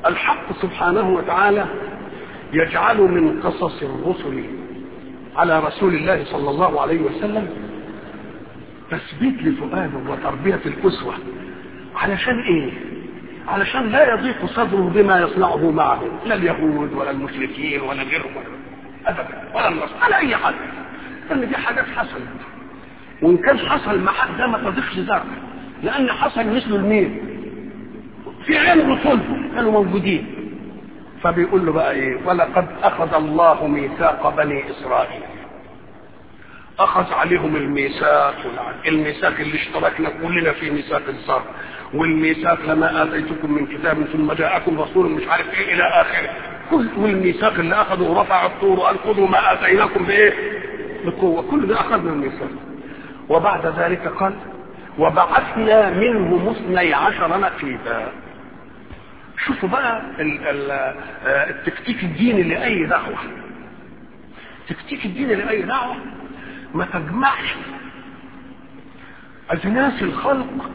الحق سبحانه وتعالى يجعل من قصص الرسل على رسول الله صلى الله عليه وسلم تثبيت لفؤاده وتربية الأسوة علشان إيه؟ علشان لا يضيق صدره بما يصنعه معهم لا اليهود ولا المشركين ولا غيرهم أبدا ولا النصر ولا أي حد لأن دي حاجات حصلت وإن كان حصل مع حد ده ما تضيفش ذرة لأن حصل مثل المين في عين رسولهم كانوا موجودين فبيقول له بقى ايه ولقد اخذ الله ميثاق بني اسرائيل اخذ عليهم الميثاق الميثاق اللي اشتركنا كلنا في ميثاق الصرف والميثاق لما اتيتكم من كتاب ثم جاءكم رسول مش عارف ايه الى اخره كل والميثاق اللي اخذه ورفع الطور وقال خذوا ما اتيناكم بايه بقوه كل ده اخذنا الميثاق وبعد ذلك قال وبعثنا منهم اثني عشر نقيبا شوفوا بقى ال ال التكتيك الديني لأي دعوة التكتيك الديني لأي دعوة ما تجمعش أجناس الخلق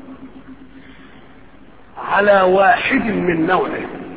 على واحد من نوعه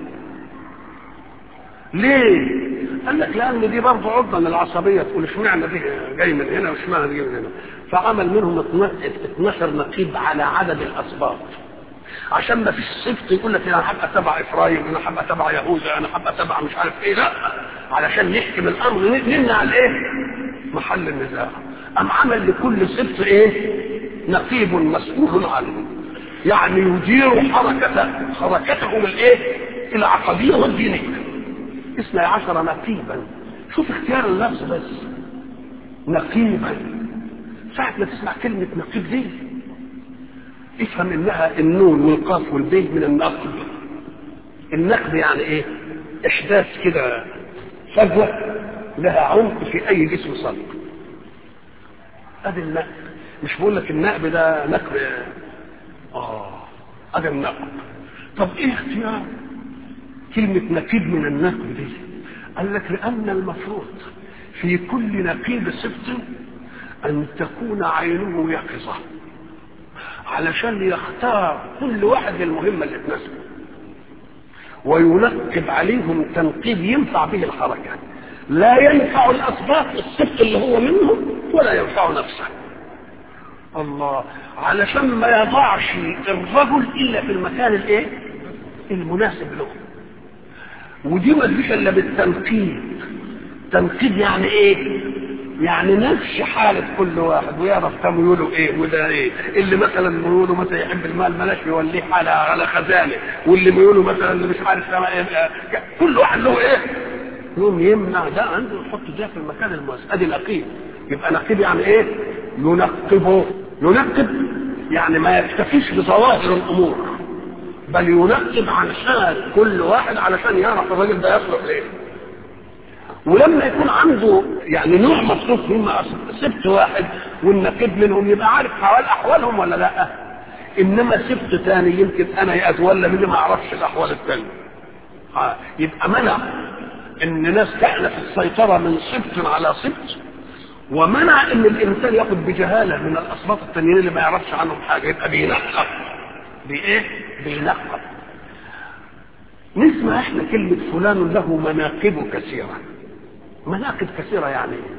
ليه؟ قال لك لأن دي برضه عرضة للعصبية تقول اشمعنى دي جاي من هنا واشمعنى دي من هنا فعمل منهم 12 نقيب على عدد الأسباط عشان ما فيش صفت يقول لك انا هبقى تبع افرايم انا هبقى تبع يهوذا انا هبقى تبع مش عارف ايه لا علشان نحكم الامر نمنع الايه محل النزاع ام عمل لكل صفت ايه نقيب مسؤول عنه يعني يدير حركته حركتهم الايه العقديه والدينيه اثني عشر نقيبا شوف اختيار اللفظ بس نقيبا ساعة ما تسمع كلمة نقيب دي افهم انها النون والقاف والبيه من النقد النقد يعني ايه احداث كده فجوه لها عمق في اي جسم صلب ادي النقد مش بقول لك النقب ده نقب اه ادي النقب طب ايه اختيار كلمة نقيب من النقب دي قال لك لأن المفروض في كل نقيب سبت أن تكون عينه يقظة علشان يختار كل واحد المهمة اللي تناسبه وينقب عليهم تنقيب ينفع به الحركة لا ينفع الأسباط السبت اللي هو منهم ولا ينفع نفسه الله علشان ما يضعش الرجل إلا في المكان الايه المناسب له ودي ما تجيش الا بالتنقيب تنقيب يعني ايه يعني نفس حالة كل واحد ويعرف كم يقولوا ايه وده ايه اللي مثلا بيقولوا مثلا يحب المال ملاش يوليه حالة على خزانة واللي بيقولوا مثلا اللي مش عارف ايه كل واحد له ايه يوم يمنع ده عنده يحط ده في المكان المناسب ادي نقيب يبقى نقيب يعني ايه ينقبه ينقب يعني ما يكتفيش بظواهر الامور بل ينقب علشان كل واحد علشان يعرف الراجل ده يصلح ليه ولما يكون عنده يعني نوع مصروف هم سبت واحد والنقيب منهم يبقى عارف حوال احوالهم ولا لا انما سبت ثاني يمكن انا يتولى مني ما اعرفش الاحوال الثانيه يبقى منع ان ناس تحلف السيطره من سبت على سبت ومنع ان الانسان ياخد بجهاله من الاسباط التانيين اللي ما يعرفش عنهم حاجه يبقى بينقب بايه؟ بينقب نسمع احنا كلمة فلان له مناقب كثيرة مناقب كثيرة يعني ايه؟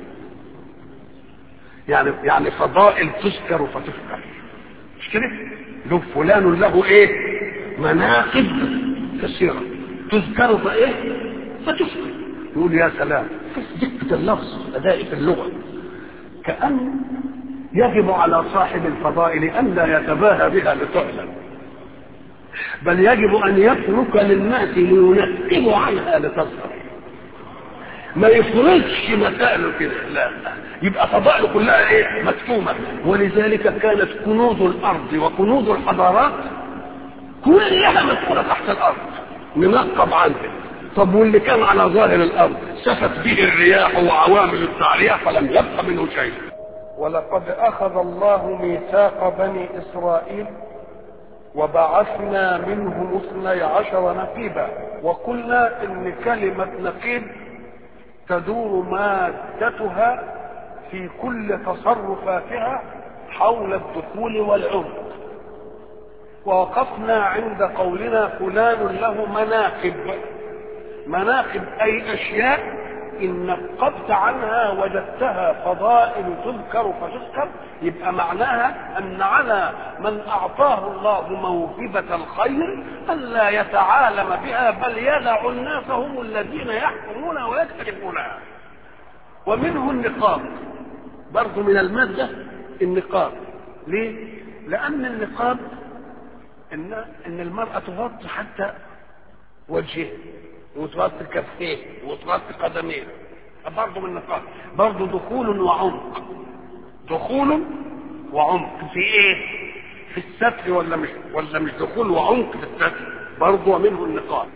يعني يعني فضائل تذكر فتذكر مش كده؟ له فلان له ايه؟ مناقب كثيرة تذكر فايه؟ فتذكر يقول يا سلام دقة اللفظ أداء في اللغة كأن يجب على صاحب الفضائل أن لا يتباهى بها لتعلم بل يجب أن يترك للناس لينقبوا عنها لتظهر ما يفرضش مسائله كده لا يبقى فضائله كلها ايه مكتومه ولذلك كانت كنوز الارض وكنوز الحضارات كلها مدخوله تحت الارض منقب عنها طب واللي كان على ظاهر الارض سفت به الرياح وعوامل التعرية فلم يبق منه شيء ولقد اخذ الله ميثاق بني اسرائيل وبعثنا منهم اثني عشر نقيبا وقلنا ان كلمة نقيب تدور مادتها في كل تصرفاتها حول الدخول والعمق ووقفنا عند قولنا فلان له مناقب مناقب اي اشياء ان نقبت عنها وجدتها فضائل تذكر فتذكر يبقى معناها ان على من اعطاه الله موهبه الخير الا يتعالم بها بل يدع الناس هم الذين يحكمون ويكتشفونها ومنه النقاب برضه من الماده النقاب ليه لان النقاب ان ان المراه تغطي حتى وجهها وتغطي كفيه وتغطي قدميه برضه من النقاب برضه دخول وعمق دخول وعمق في ايه في الستر ولا مش ولا مش دخول وعمق في الستر برضه ومنه النقاب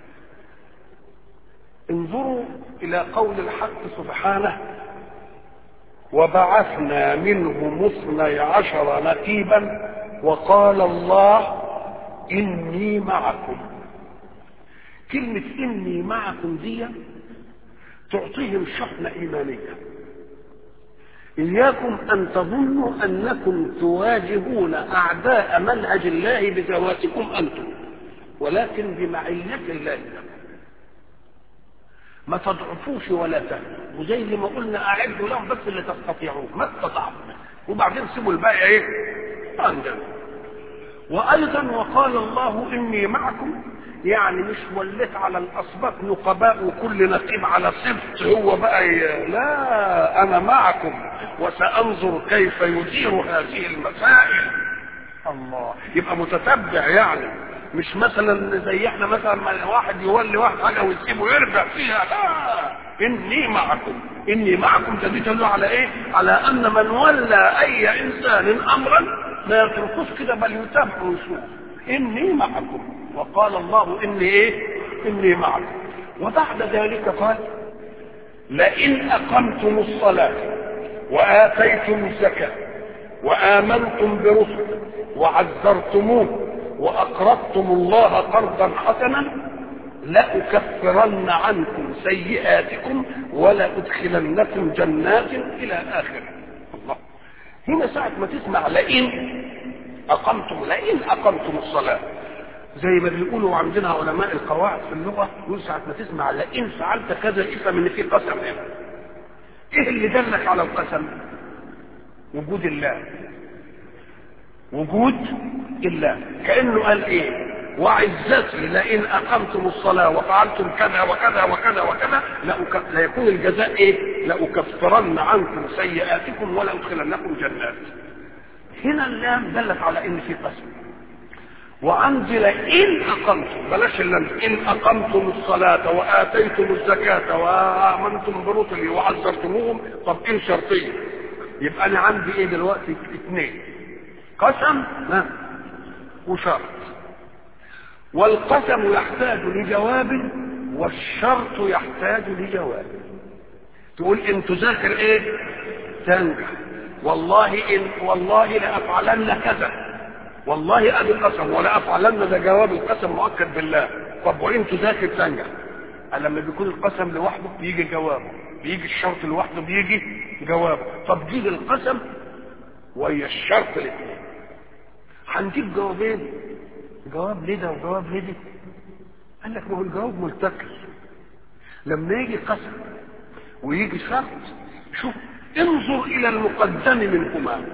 انظروا الى قول الحق سبحانه وبعثنا منهم اثني عشر نقيبا وقال الله اني معكم كلمة إني معكم دي تعطيهم شحنة إيمانية إياكم أن تظنوا أنكم تواجهون أعداء منهج الله بذواتكم أنتم ولكن بمعية الله لكم ما تضعفوش ولا تهنوا وزي ما قلنا أعدوا لهم بس اللي تستطيعوه ما استطعتم وبعدين سيبوا الباقي إيه؟ عندنا وأيضا وقال الله إني معكم يعني مش وليت على الاسباط نقباء وكل نقيب على سبت هو بقى ي... لا انا معكم وسانظر كيف يدير هذه المسائل الله يبقى متتبع يعني مش مثلا زي احنا مثلا ما واحد يولي واحد حاجه ويسيبه يرجع فيها لا اني معكم اني معكم ده تدل على ايه على ان من ولى اي انسان امرا ما يتركوش كده بل يتابع ويشوف اني معكم وقال الله اني ايه اني معكم وبعد ذلك قال لئن اقمتم الصلاه واتيتم الزكاه وامنتم برسل وعزرتموه واقرضتم الله قرضا حسنا لأكفرن عنكم سيئاتكم ولأدخلنكم جنات إلى آخره الله هنا ساعة ما تسمع لئن أقمتم لئن أقمتم الصلاة زي ما بيقولوا عندنا علماء القواعد في اللغة يقول ساعة ما تسمع لئن فعلت كذا افهم ان في قسم هنا ايه اللي دلك على القسم وجود الله وجود الله كأنه قال ايه وعزتي لئن اقمتم الصلاة وفعلتم كذا وكذا وكذا وكذا لأك... ليكون الجزاء ايه لأكفرن عنكم سيئاتكم ولأدخلنكم جنات هنا اللام دلت على ان في قسم وعندي لئن اقمتم بلاش اللام ان اقمتم الصلاه واتيتم الزكاه وامنتم برسلي وعزرتموهم طب ان شرطيه يبقى انا عندي ايه دلوقتي اثنين قسم ها وشرط والقسم يحتاج لجواب والشرط يحتاج لجواب تقول ان تذاكر ايه تنجح والله ان والله لافعلن كذا والله ادي القسم ولا افعلن ده جواب القسم مؤكد بالله طب وان تذاكر تنجح لما بيكون القسم لوحده بيجي جوابه بيجي الشرط لوحده بيجي جوابه طب جيب القسم وهي الشرط الاثنين هنجيب جوابين جواب لده وجواب لده قال لك ما هو الجواب ملتقي لما يجي قسم ويجي شرط شوف انظر الى المقدم منهما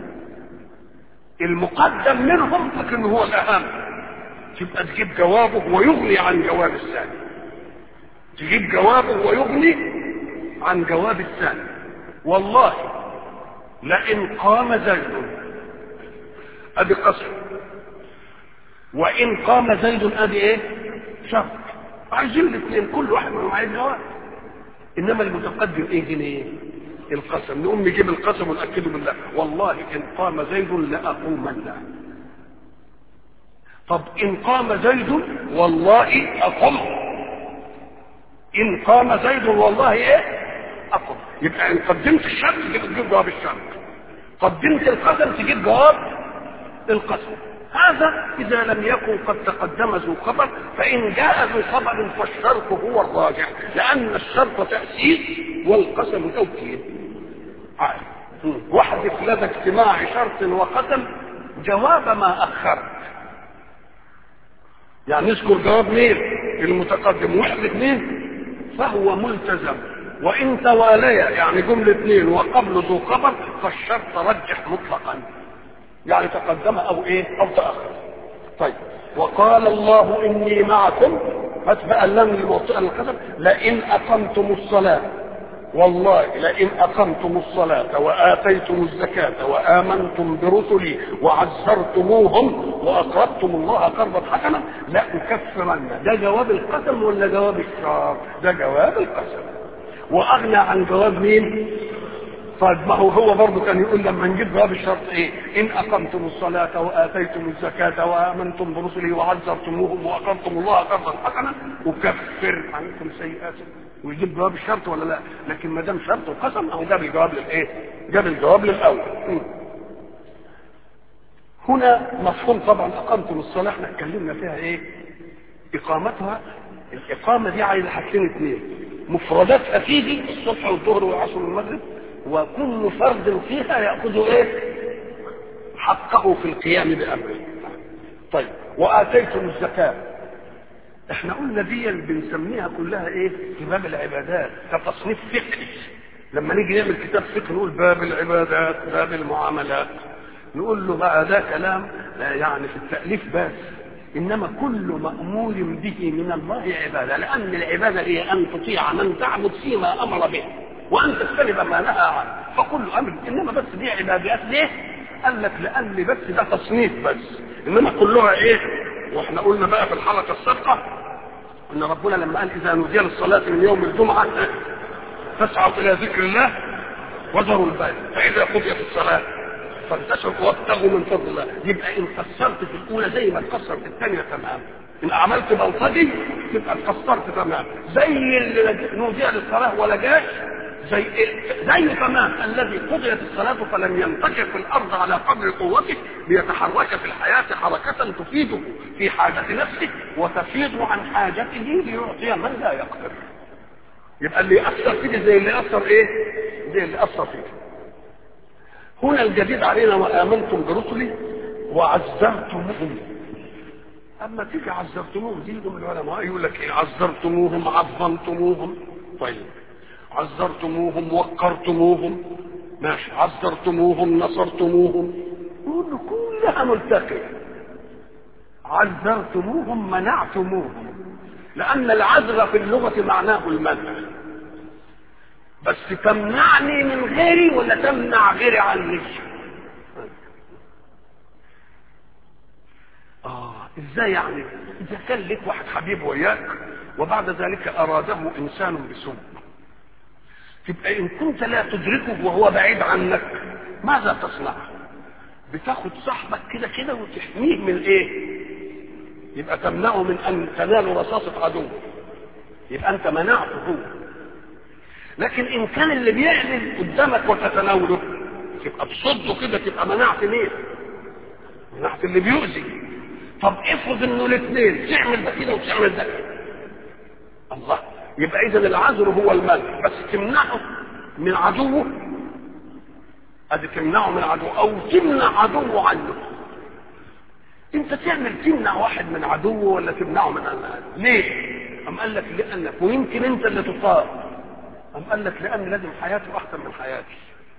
المقدم منهم لكن هو الاهم تبقى تجيب جوابه ويغني عن جواب الثاني تجيب جوابه ويغني عن جواب الثاني والله لئن قام زيد ادي قسم وان قام زيد ادي ايه شرط عايزين الاثنين كل واحد منهم عايز جواب انما المتقدم ايه جنيه القسم نقوم نجيب القسم ونأكده بالله والله إن قام زيد لأقومن طب إن قام زيد والله أقم إن قام زيد والله إيه أقم يبقى إن قدمت الشرط تجيب جواب الشرط قدمت القسم تجيب جواب القسم هذا إذا لم يكن قد تقدم ذو خبر فإن جاء ذو خبر فالشرط هو الراجع لأن الشرط تأسيس والقسم توكيد واحذف لدى اجتماع شرط وقسم جواب ما أخرت يعني نذكر جواب مين المتقدم واحد مين فهو ملتزم وان تواليا يعني جملة اثنين وقبل ذو خبر فالشرط رجح مطلقا يعني تقدم او ايه او تاخر طيب وقال الله اني معكم هات بقى اللام الموطئه للقسم لئن اقمتم الصلاه والله لئن اقمتم الصلاه واتيتم الزكاه وامنتم برسلي وعزرتموهم واقرضتم الله قرضا حسنا لاكفرن ده جواب القسم ولا جواب الشرط ده جواب القسم واغنى عن جواب مين طيب ما هو هو برضه كان يقول لما نجيب جواب الشرط ايه؟ ان اقمتم الصلاه واتيتم الزكاه وامنتم برسلي وعزرتموهم واقرضتم الله قرضا حسنا اكفر عنكم سيئاتكم ويجيب جواب الشرط ولا لا؟ لكن ما دام شرط وقسم او جاب الجواب للايه؟ جاب الجواب للاول. م. هنا مفهوم طبعا اقمتم الصلاه احنا اتكلمنا فيها ايه؟ اقامتها الاقامه دي على حاجتين اثنين مفرداتها تيجي الصبح والظهر والعصر والمغرب وكل فرد فيها ياخذ ايه حقه في القيام بامره طيب واتيتم الزكاه احنا قلنا دي اللي بنسميها كلها ايه في باب العبادات كتصنيف فقهي لما نيجي نعمل كتاب فقه نقول باب العبادات باب المعاملات نقول له بقى ده كلام لا يعني في التاليف بس انما كل مامور به من الله عباده لان العباده هي ان تطيع من تعبد فيما امر به وان تجتنب ما نهى عنه فكل امر انما بس دي عبادات ليه؟ قال لك لان بس ده تصنيف بس انما كلها ايه؟ واحنا قلنا بقى في الحلقه السابقه ان ربنا لما قال اذا نودي للصلاه من يوم الجمعه فاسعوا الى ذكر الله وذروا البيع فاذا قضيت الصلاه فانتشروا وابتغوا من فضل الله يبقى ان قصرت في الاولى زي ما تقصر في الثانيه تمام ان عملت بلطجي تبقى قصرت تمام زي اللي نودي للصلاه ولا جاش زي زي تمام الذي قضيت الصلاة فلم ينتشر في الأرض على قدر قوته ليتحرك في الحياة حركة تفيده في حاجة نفسه وتفيض عن حاجته ليعطي من لا يقدر يبقى اللي يأثر فيه زي اللي أثر إيه؟ زي اللي أثر فيه هنا الجديد علينا وآمنتم برسلي وعزرتموهم أما تيجي عزرتموهم دي من العلماء يقول لك إيه عزرتموهم عظمتموهم طيب عزرتموهم وقرتموهم ماشي عزرتموهم نصرتموهم يقول له كلها ملتقية عزرتموهم منعتموهم لأن العزر في اللغة معناه المنع بس تمنعني من غيري ولا تمنع غيري عني آه ازاي يعني إذا كان لك واحد حبيب وياك وبعد ذلك أراده إنسان بسوء تبقى ان كنت لا تدركه وهو بعيد عنك ماذا تصنع بتاخد صاحبك كده كده وتحميه من ايه يبقى تمنعه من ان تنال رصاصة عدو يبقى انت منعته هو لكن ان كان اللي بيعمل قدامك وتتناوله تبقى تصده كده تبقى منعت مين منعت اللي بيؤذي طب افرض انه الاثنين تعمل ده كده وتعمل ده الله يبقى اذا العذر هو المنع بس تمنعه من عدوه ادي تمنعه من عدوه او تمنع عدوه عنه انت تعمل تمنع واحد من عدوه ولا تمنعه من أمان. ليه ام قال لك لانك ويمكن انت اللي تطار ام قال لك لان لازم حياته احسن من حياتي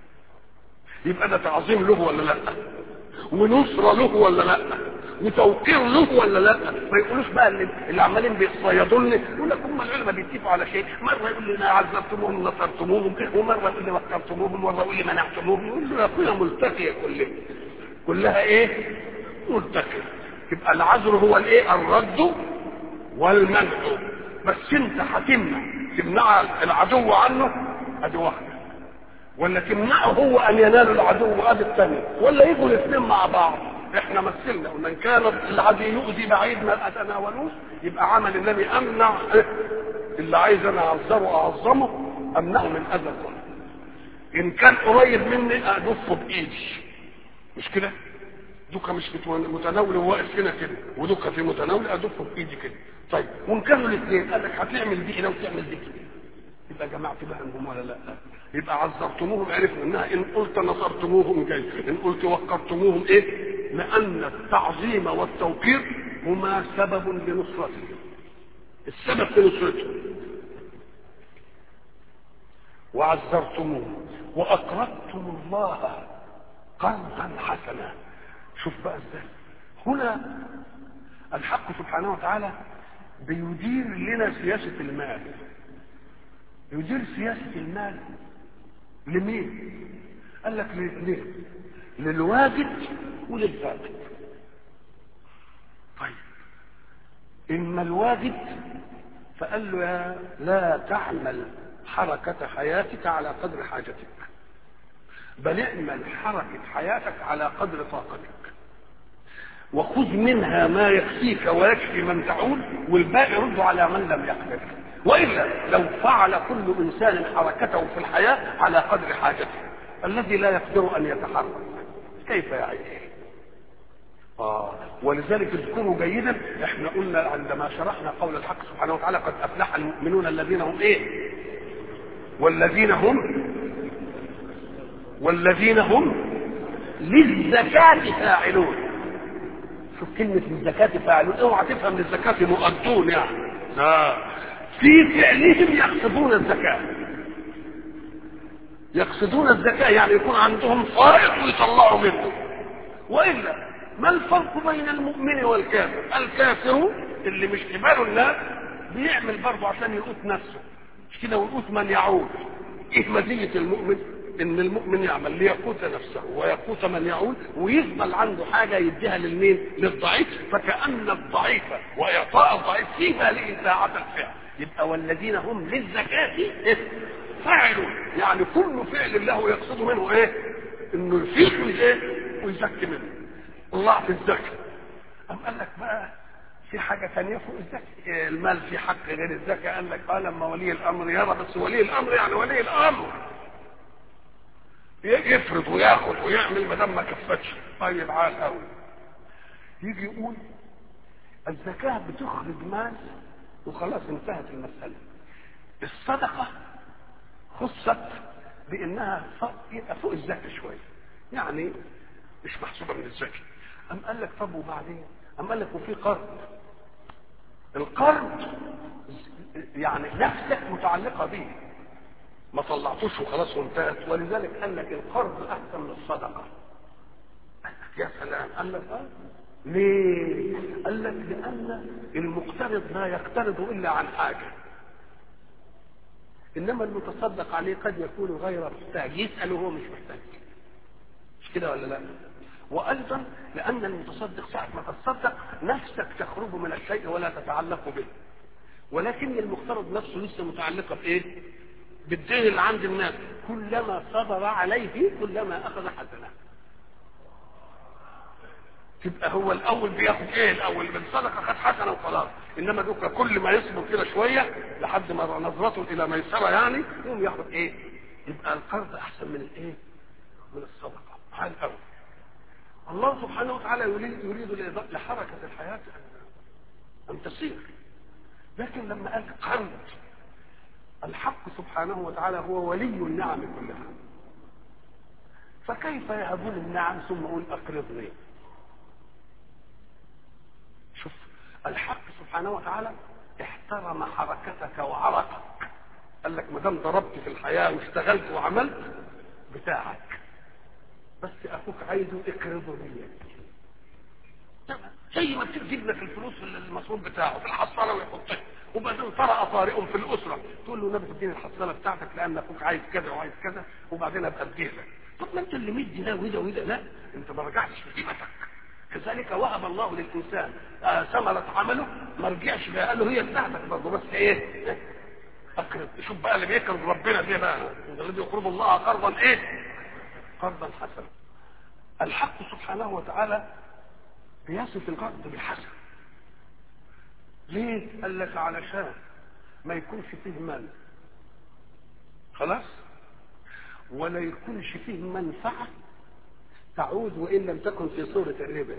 يبقى ده تعظيم له ولا لا ونصرة له ولا لا وتوقير له ولا لا ما يقولوش بقى اللي, اللي عمالين بيصيدوا لي يقول لك هم العلماء بيتفقوا على شيء مره يقول لي عذبتموهم نصرتموهم ومره يقول لي وقرتموهم ومره يقول لي منعتموهم يقول له يا اخويا ملتقيه كلها كلها ايه ملتقيه يبقى العذر هو الايه الرد والمنع بس انت هتمنع تمنع العدو عنه ادي واحده ولا تمنعه هو ان ينال العدو ادي الثانيه ولا يجوا الاثنين مع بعض احنا مثلنا ومن كان العدو يؤذي بعيد ما اتناولوش يبقى عمل النبي امنع اللي عايز انا اعذره اعظمه امنعه من اذى الظلم ان كان قريب مني ادفه بايدي مش كده دوكا مش متناول وواقف هنا كده ودوكا في متناول ادفه بايدي كده طيب وان كانوا الاثنين قال لك هتعمل دي هنا وتعمل دي كده يبقى جمعت بينهم ولا لا يبقى عذرتموهم عرفنا انها ان قلت نصرتموهم جاي ان قلت وقرتموهم ايه لان التعظيم والتوقير هما سبب لنصرته السبب في نصرته وعزرتموه واقرضتم الله قرضا حسنا شوف بقى ازاي هنا الحق سبحانه وتعالى بيدير لنا سياسة المال يدير سياسة المال لمين قال لك للاثنين للواجد وللفاقد طيب اما الواجد فقال له يا لا تعمل حركة حياتك على قدر حاجتك بل اعمل حركة حياتك على قدر طاقتك وخذ منها ما يكفيك ويكفي من تعول والباقي رد على من لم يقدر والا لو فعل كل انسان حركته في الحياه على قدر حاجته الذي لا يقدر ان يتحرك كيف يعيش آه. ولذلك اذكروا جيدا احنا قلنا عندما شرحنا قول الحق سبحانه وتعالى قد افلح المؤمنون الذين هم ايه والذين هم والذين هم للزكاة فاعلون شوف كلمة للزكاة فاعلون اوعى تفهم للزكاة مؤدون يعني لا في فعلهم يقصدون الزكاة يقصدون الزكاة يعني يكون عندهم فائض ويطلعوا منه وإلا ما الفرق بين المؤمن والكافر الكافر اللي مش كبار الناس بيعمل برضه عشان يقوت نفسه مش كده ويقوت من يعود ايه مزية المؤمن ان المؤمن يعمل ليقوت نفسه ويقوت من يعود ويفضل عنده حاجة يديها للمين للضعيف فكأن الضعيف وإعطاء الضعيف في باله ساعة الفعل يبقى والذين هم للزكاة إيه؟ فاعلون يعني كل فعل له يقصد منه ايه انه يفيق ايه ويزكي منه الله في الزكاة أم قال لك بقى في حاجة ثانية فوق الزكاة المال في حق غير الزكاة قال لك قال لما ولي الأمر يرى بس ولي الأمر يعني ولي الأمر يفرض وياخد ويعمل ما دام ما كفتش طيب عال قوي يجي يقول الزكاة بتخرج مال وخلاص انتهت المسألة الصدقة خصت بانها يبقى فوق الزكاة شوية يعني مش محسوبة من الزكاة أم قال لك طب وبعدين أم قال لك وفي قرض القرض يعني نفسك متعلقة به ما طلعتوش وخلاص وانتهت ولذلك قال لك القرض احسن من الصدقه قال لك يا سلام قال لك اه ليه قال لك لان المقترض لا يقترض الا عن حاجه انما المتصدق عليه قد يكون غير محتاج يسال وهو مش محتاج مش كده ولا لا وايضا لان المتصدق ساعه ما تتصدق نفسك تخرج من الشيء ولا تتعلق به ولكن المقترض نفسه لسه متعلقه بايه بالدين اللي عند الناس كلما صبر عليه كلما اخذ حسنه تبقى هو الاول بياخد ايه الاول من صدقه خد حسنه وخلاص انما دوكا كل ما يصبر كده شويه لحد ما نظرته الى ميسره يعني يقوم ياخد ايه يبقى القرض احسن من الايه من الصدقه حال قوي الله سبحانه وتعالى يريد يريد لحركه الحياه ان تسير لكن لما قال قرض الحق سبحانه وتعالى هو ولي النعم كلها فكيف يهبون النعم ثم يقول اقرضني شوف الحق سبحانه وتعالى احترم حركتك وعرقك قال لك ما دام ضربت في الحياه واشتغلت وعملت بتاعك بس اخوك عايزه اقرضه لي زي ما بتجيب لك الفلوس المصروف بتاعه في الحصاله ويحطها وبعدين طرأ طارئ في الاسره تقول له نبي تديني الحصاله بتاعتك لان اخوك عايز كذا وعايز كذا وبعدين ابقى اديه لك طب ما انت اللي مدي ده وده وده لا انت ما رجعتش في قيمتك كذلك وهب الله للانسان آه ثمره عمله ما رجعش بقى قال له هي بتاعتك برضه بس ايه اقرض شوف بقى اللي بيكرم ربنا ده بقى الذي يقرض الله قرضا ايه قرضا حسنا الحق سبحانه وتعالى بيصف القرض بالحسن ليه قال لك علشان ما يكونش فيه مال خلاص ولا يكونش فيه منفعة تعود وإن لم تكن في صورة الربا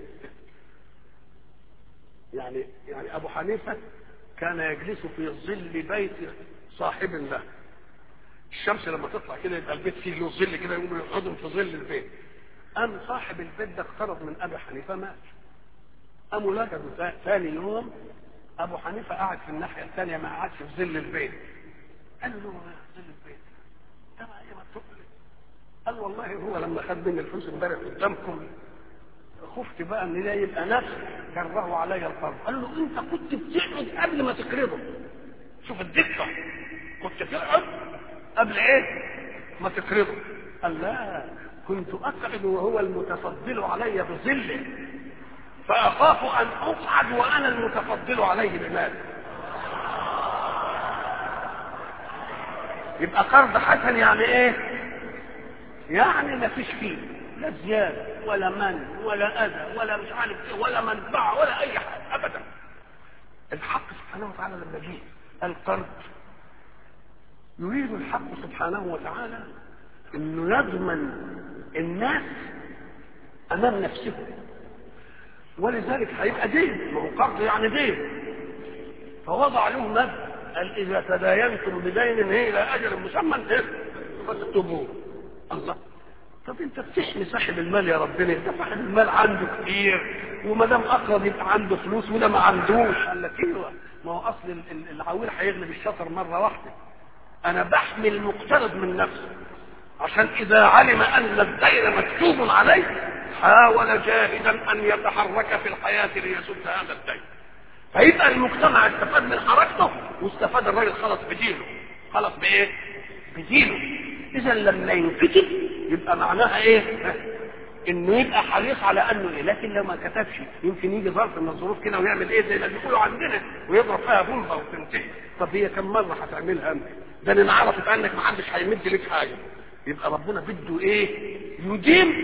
يعني يعني أبو حنيفة كان يجلس في ظل بيت صاحب له الشمس لما تطلع كده يبقى البيت فيه له ظل كده يقوموا يقعدوا في ظل البيت قام صاحب البيت ده اقترض من ابي حنيفه مات قاموا لجدوا ثاني يوم ابو حنيفه قاعد في الناحيه الثانيه ما قعدش في ظل البيت قال له ظل البيت ده ايه ما تقول قال والله هو لما خد مني الفلوس امبارح قدامكم خفت بقى ان ده يبقى نفس كره علي القرض قال له انت كنت بتقعد قبل ما تقرضه شوف الدقه كنت تقعد قبل ايه ما تقرضه قال لا كنت اقعد وهو المتفضل علي بظله فاخاف ان اقعد وانا المتفضل عليه بمال يبقى قرض حسن يعني ايه يعني ما فيش فيه لا زيادة ولا من ولا أذى ولا مش عارف ايه ولا منفعة ولا أي حاجة أبدا الحق سبحانه وتعالى لما جه القرض يريد الحق سبحانه وتعالى انه يضمن الناس امام نفسه ولذلك هيبقى دين ما هو قرض يعني دين فوضع له مبدا قال اذا تداينتم بدين هي الى اجل مسمى فاكتبوه الله طب انت بتحمي صاحب المال يا ربنا انت صاحب المال عنده كتير وما دام اقرض يبقى عنده فلوس وده ما عندوش قال لك ايوه ما هو اصل العويل هيغلب الشطر مره واحده انا بحمي المقترض من نفسه عشان اذا علم ان الدين مكتوب عليه حاول جاهدا ان يتحرك في الحياه ليسد هذا الدين فيبقى المجتمع استفاد من حركته واستفاد الراجل خلص بدينه خلص بايه بدينه اذا لما ينكتب يبقى معناها ايه انه يبقى حريص على انه ايه لكن لو ما كتبش يمكن يجي ظرف من الظروف كده ويعمل ايه زي ما بيقولوا عندنا ويضرب فيها بومبا وتنتهي طب هي كم مره هتعملها انت ده انا عرفت عنك ما حدش هيمد لك حاجه يبقى ربنا بده ايه يديم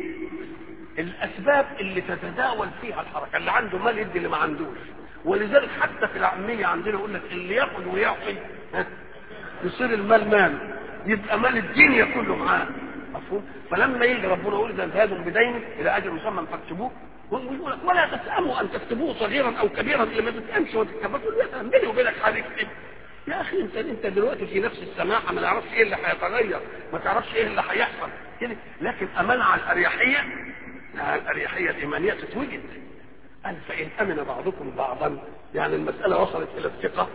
الاسباب اللي تتداول فيها الحركه اللي عنده مال يدي اللي ما عندوش ولذلك حتى في العاميه عندنا يقول لك اللي ياخد ويعطي يصير المال ماله يبقى مال الدنيا كله معاه مفهوم فلما يجي ربنا يقول اذا انتهيتم بدين الى اجل مسمى فاكتبوه ويقول لك ولا تسأموا ان تكتبوه صغيرا او كبيرا اللي ما تتأمش وتكتبه تقول يا سلام بيني وبينك حالك كده يا اخي انت انت دلوقتي في نفس السماحه ما تعرفش ايه اللي هيتغير ما تعرفش ايه اللي هيحصل كده لكن امان على الاريحيه لا الاريحيه الايمانيه تتوجد قال فان امن بعضكم بعضا يعني المساله وصلت الى الثقه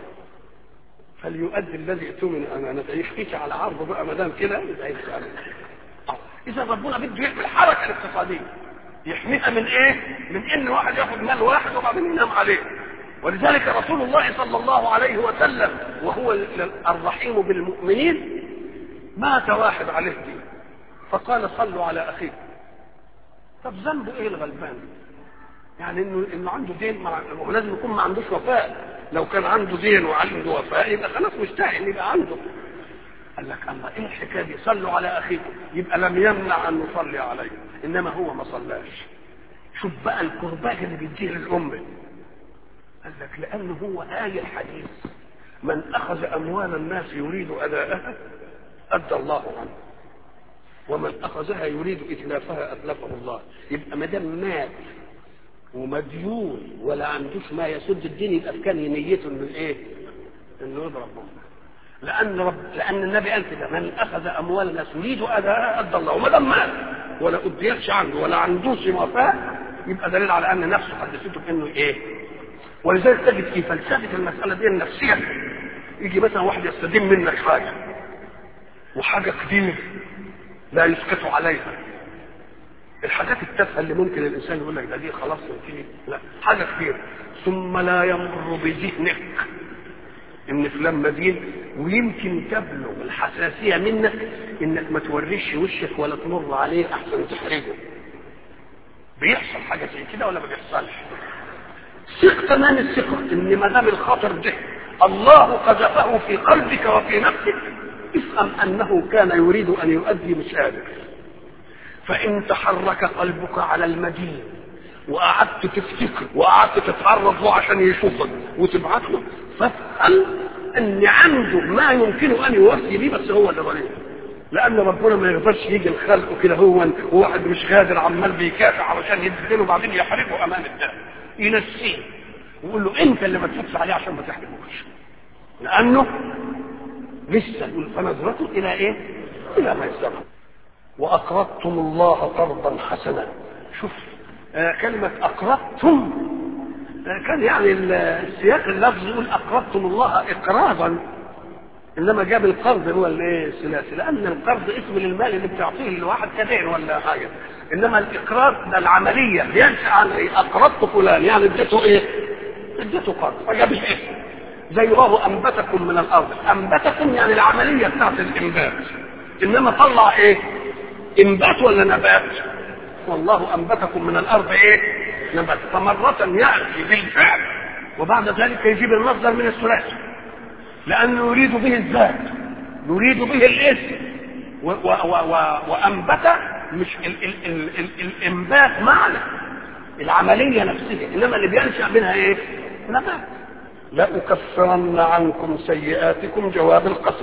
فليؤدي الذي اؤتمن امانته يخفيك على عرضه بقى ما دام كده يبقى يسال اذا ربنا بده يعمل حركه اقتصاديه يحميها من ايه؟ من ان واحد ياخد مال واحد وبعدين ينام عليه ولذلك رسول الله صلى الله عليه وسلم وهو الرحيم بالمؤمنين مات واحد عليه دين فقال صلوا على اخيه طب ذنبه ايه الغلبان يعني انه انه عنده دين مع... هو لازم يكون ما عندوش وفاء لو كان عنده دين وعنده وفاء يبقى خلاص مستحي ان يبقى عنده قال لك الله ايه الحكايه دي صلوا على اخيكم يبقى لم يمنع ان نصلي عليه انما هو ما صلاش شوف بقى الكرباج اللي بيديه للامه قال لك لانه هو آية الحديث من اخذ اموال الناس يريد اداءها ادى الله عنه ومن اخذها يريد اتلافها اتلفه الله يبقى ما دام مات ومديون ولا عندوش ما يسد الدين يبقى كان نيته انه ايه؟ انه يضرب مصر. لان رب لان النبي قال كده من اخذ اموال الناس يريد اداءها ادى الله وما دام مات ولا اديتش عنده ولا عندوش وفاء يبقى دليل على ان نفسه حدثته بانه ايه؟ ولذلك تجد في فلسفه المساله دي النفسيه يجي مثلا واحد يستدين منك حاجه وحاجه كتير لا يسقط عليها الحاجات التافهه اللي ممكن الانسان يقول لك ده دي خلاص تيجي لا حاجه كتير ثم لا يمر بذهنك ان فلان مدين ويمكن تبلغ الحساسيه منك انك ما توريش وشك ولا تمر عليه احسن تحرجه بيحصل حاجه زي كده ولا ما بيحصلش ثق تمام الثقه ان ما دام الخطر ده الله قذفه في قلبك وفي نفسك افهم انه كان يريد ان يؤدي مش قادر فان تحرك قلبك على المدين وقعدت تفتكر وقعدت تتعرض له عشان يشوفك وتبعت له فافهم ان عنده ما يمكن ان يوفي به بس هو اللي ظليم لان ربنا ما يقدرش يجي الخلق كده هو وواحد مش قادر عمال بيكافح علشان يديله وبعدين يحرقه امام الدم ينسيه ويقول له انت اللي ما تفوتش عليه عشان ما تحرقوش لانه لسه يقول فنظرته الى ايه؟ الى ما يسمع واقرضتم الله قرضا حسنا شوف آه كلمه اقرضتم كان يعني السياق اللفظي يقول اقرضتم الله اقراضا انما جاب القرض هو الايه الثلاثي لان القرض اسم للمال اللي بتعطيه لواحد كبير ولا حاجه انما الاقراض ده العمليه ينشا عن ايه اقرضت فلان يعني اديته ايه اديته قرض فجاب الاسم زي الله انبتكم من الارض انبتكم يعني العمليه بتاعت الانبات انما طلع ايه انبات ولا نبات والله انبتكم من الارض ايه نبات فمره ياتي بالفعل وبعد ذلك يجيب المصدر من الثلاثي لانه يريد به الذات يريد به الاسم و و و و وانبت مش ال ال ال ال الانبات معنى العمليه نفسها انما اللي بينشا منها ايه نبات لأكفرن عنكم سيئاتكم جواب القسم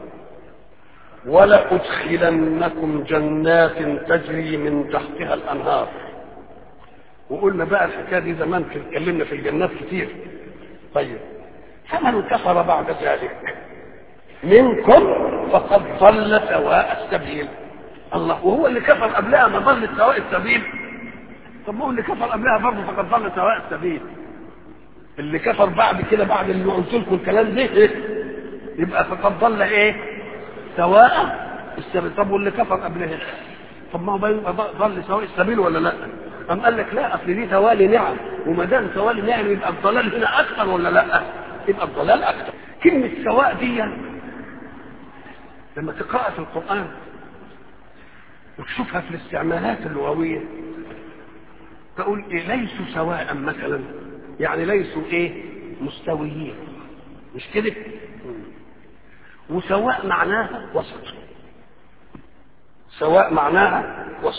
ولأدخلنكم جنات تجري من تحتها الأنهار وقلنا بقى الحكاية دي زمان في اتكلمنا في الجنات كتير طيب فمن كفر بعد ذلك منكم فقد ضل سواء السبيل الله وهو اللي كفر قبلها ما ضل سواء السبيل طب ما هو اللي كفر قبلها برضه فقد ضل سواء السبيل اللي كفر بعد كده بعد اللي قلت لكم الكلام ده إيه؟ يبقى فقد ضل ايه سواء السبيل طب واللي كفر قبلها طب ما هو يبقى ضل سواء السبيل ولا لا أم قال لك لا اصل دي توالي نعم وما دام توالي نعم يبقى الضلال هنا اكثر ولا لا يبقى الضلال اكثر كلمه سواء دي لما تقراها في القران وتشوفها في الاستعمالات اللغويه تقول إيه ليسوا سواء مثلا يعني ليسوا ايه مستويين مش كده وسواء معناها وسط سواء معناها وسط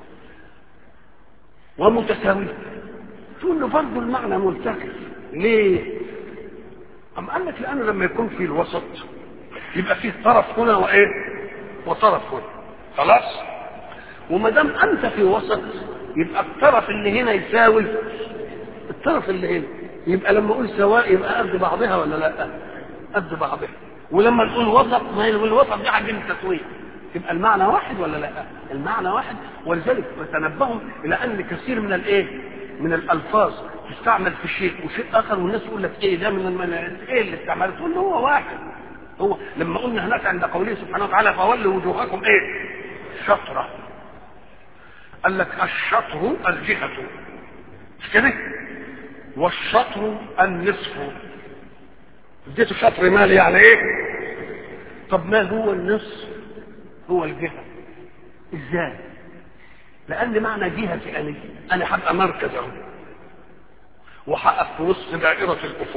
ومتساوية تقول له برضه المعنى ملتقي ليه أم قال لك لأنه لما يكون في الوسط يبقى فيه طرف هنا وإيه وطرف هنا خلاص وما دام أنت في وسط يبقى الطرف اللي هنا يساوي الطرف اللي هنا يبقى لما اقول سواء يبقى قد بعضها ولا لا قد بعضها ولما نقول وسط ما هي الوسط دي حاجه التسويه يبقى المعنى واحد ولا لا المعنى واحد ولذلك تنبهوا الى ان كثير من الايه من الالفاظ تستعمل في شيء وشيء اخر والناس تقول لك ايه ده من من ايه اللي استعملت تقول له هو واحد هو لما قلنا هناك عند قوله سبحانه وتعالى فولوا وجوهكم ايه شطره قال لك الشطر الجهه مش كده والشطر النصف اديته شطر مال يعني ايه طب ما هو النصف هو الجهه ازاي لان معنى جهتي انا انا هبقى مركز اهو وهقف في وسط دائره الافق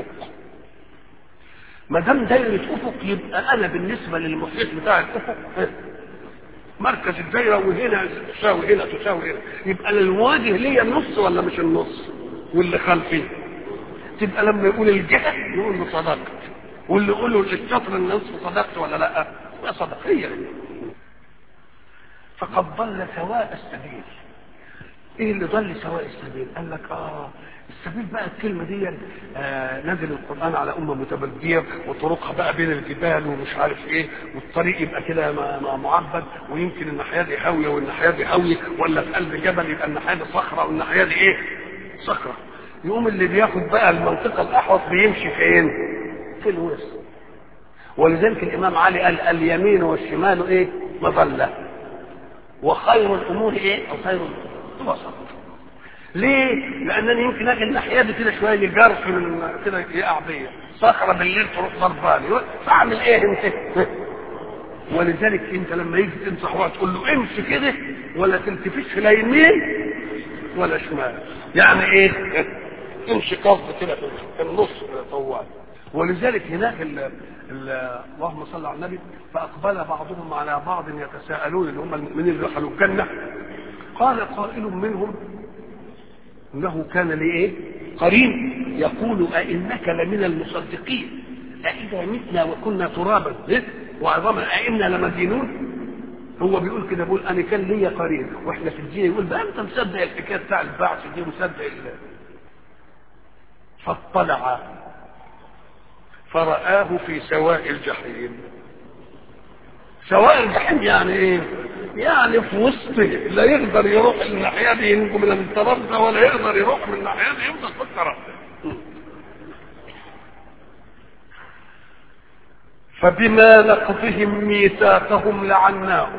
ما دام دايره افق يبقى انا بالنسبه للمحيط بتاع الافق مركز الدايره وهنا تساوي هنا تساوي هنا يبقى المواجه ليا النص ولا مش النص واللي خلفي تبقى لما يقول الجهه يقول له صدقت واللي يقول له الشطر النصف صدقت ولا لا لا صدق هي فقد ضل سواء السبيل ايه اللي ضل سواء السبيل قال لك اه السبيل بقى الكلمه دي آه نزل القران على امه متبديه وطرقها بقى بين الجبال ومش عارف ايه والطريق يبقى كده معبد ويمكن الناحيه دي هاويه والناحيه دي هاويه ولا في قلب جبل يبقى الناحيه دي صخره والناحيه دي ايه صخره يقوم اللي بياخد بقى المنطقه الاحوط بيمشي فين في الوسط ولذلك الامام علي قال اليمين والشمال ايه مظله وخير الامور ايه او خير الوسط ليه؟ لانني يمكن اجي الناحيه دي كده شويه جرف من كده يقع بيا صخره بالليل تروح ضرباني فاعمل ايه انت؟ ولذلك انت لما يجي تنصح واحد تقول له امشي كده ولا تلتفتش لا يمين ولا شمال يعني ايه؟ امشي قصد كده في النص طوال ولذلك هناك ال ال اللهم صل على النبي فاقبل بعضهم على بعض يتساءلون اللي هم المؤمنين اللي دخلوا الجنه قال قائل منهم انه كان لايه قرين يقول ائنك لمن المصدقين أإذا متنا وكنا ترابا إيه؟ وعظاما أئنا لمدينون هو بيقول كده بيقول انا كان ليا قرين واحنا في الدين يقول بقى انت مصدق الحكايه بتاع البعث دي مصدق ال... فاطلع فرآه في سواء الجحيم سواء الجحيم يعني ايه يعني في وسطه لا يقدر يروح الناحيه دي ينجو من التراب ده ولا يقدر يروح من الناحيه دي يفضل في التراب فبما نقضهم ميثاقهم لعناهم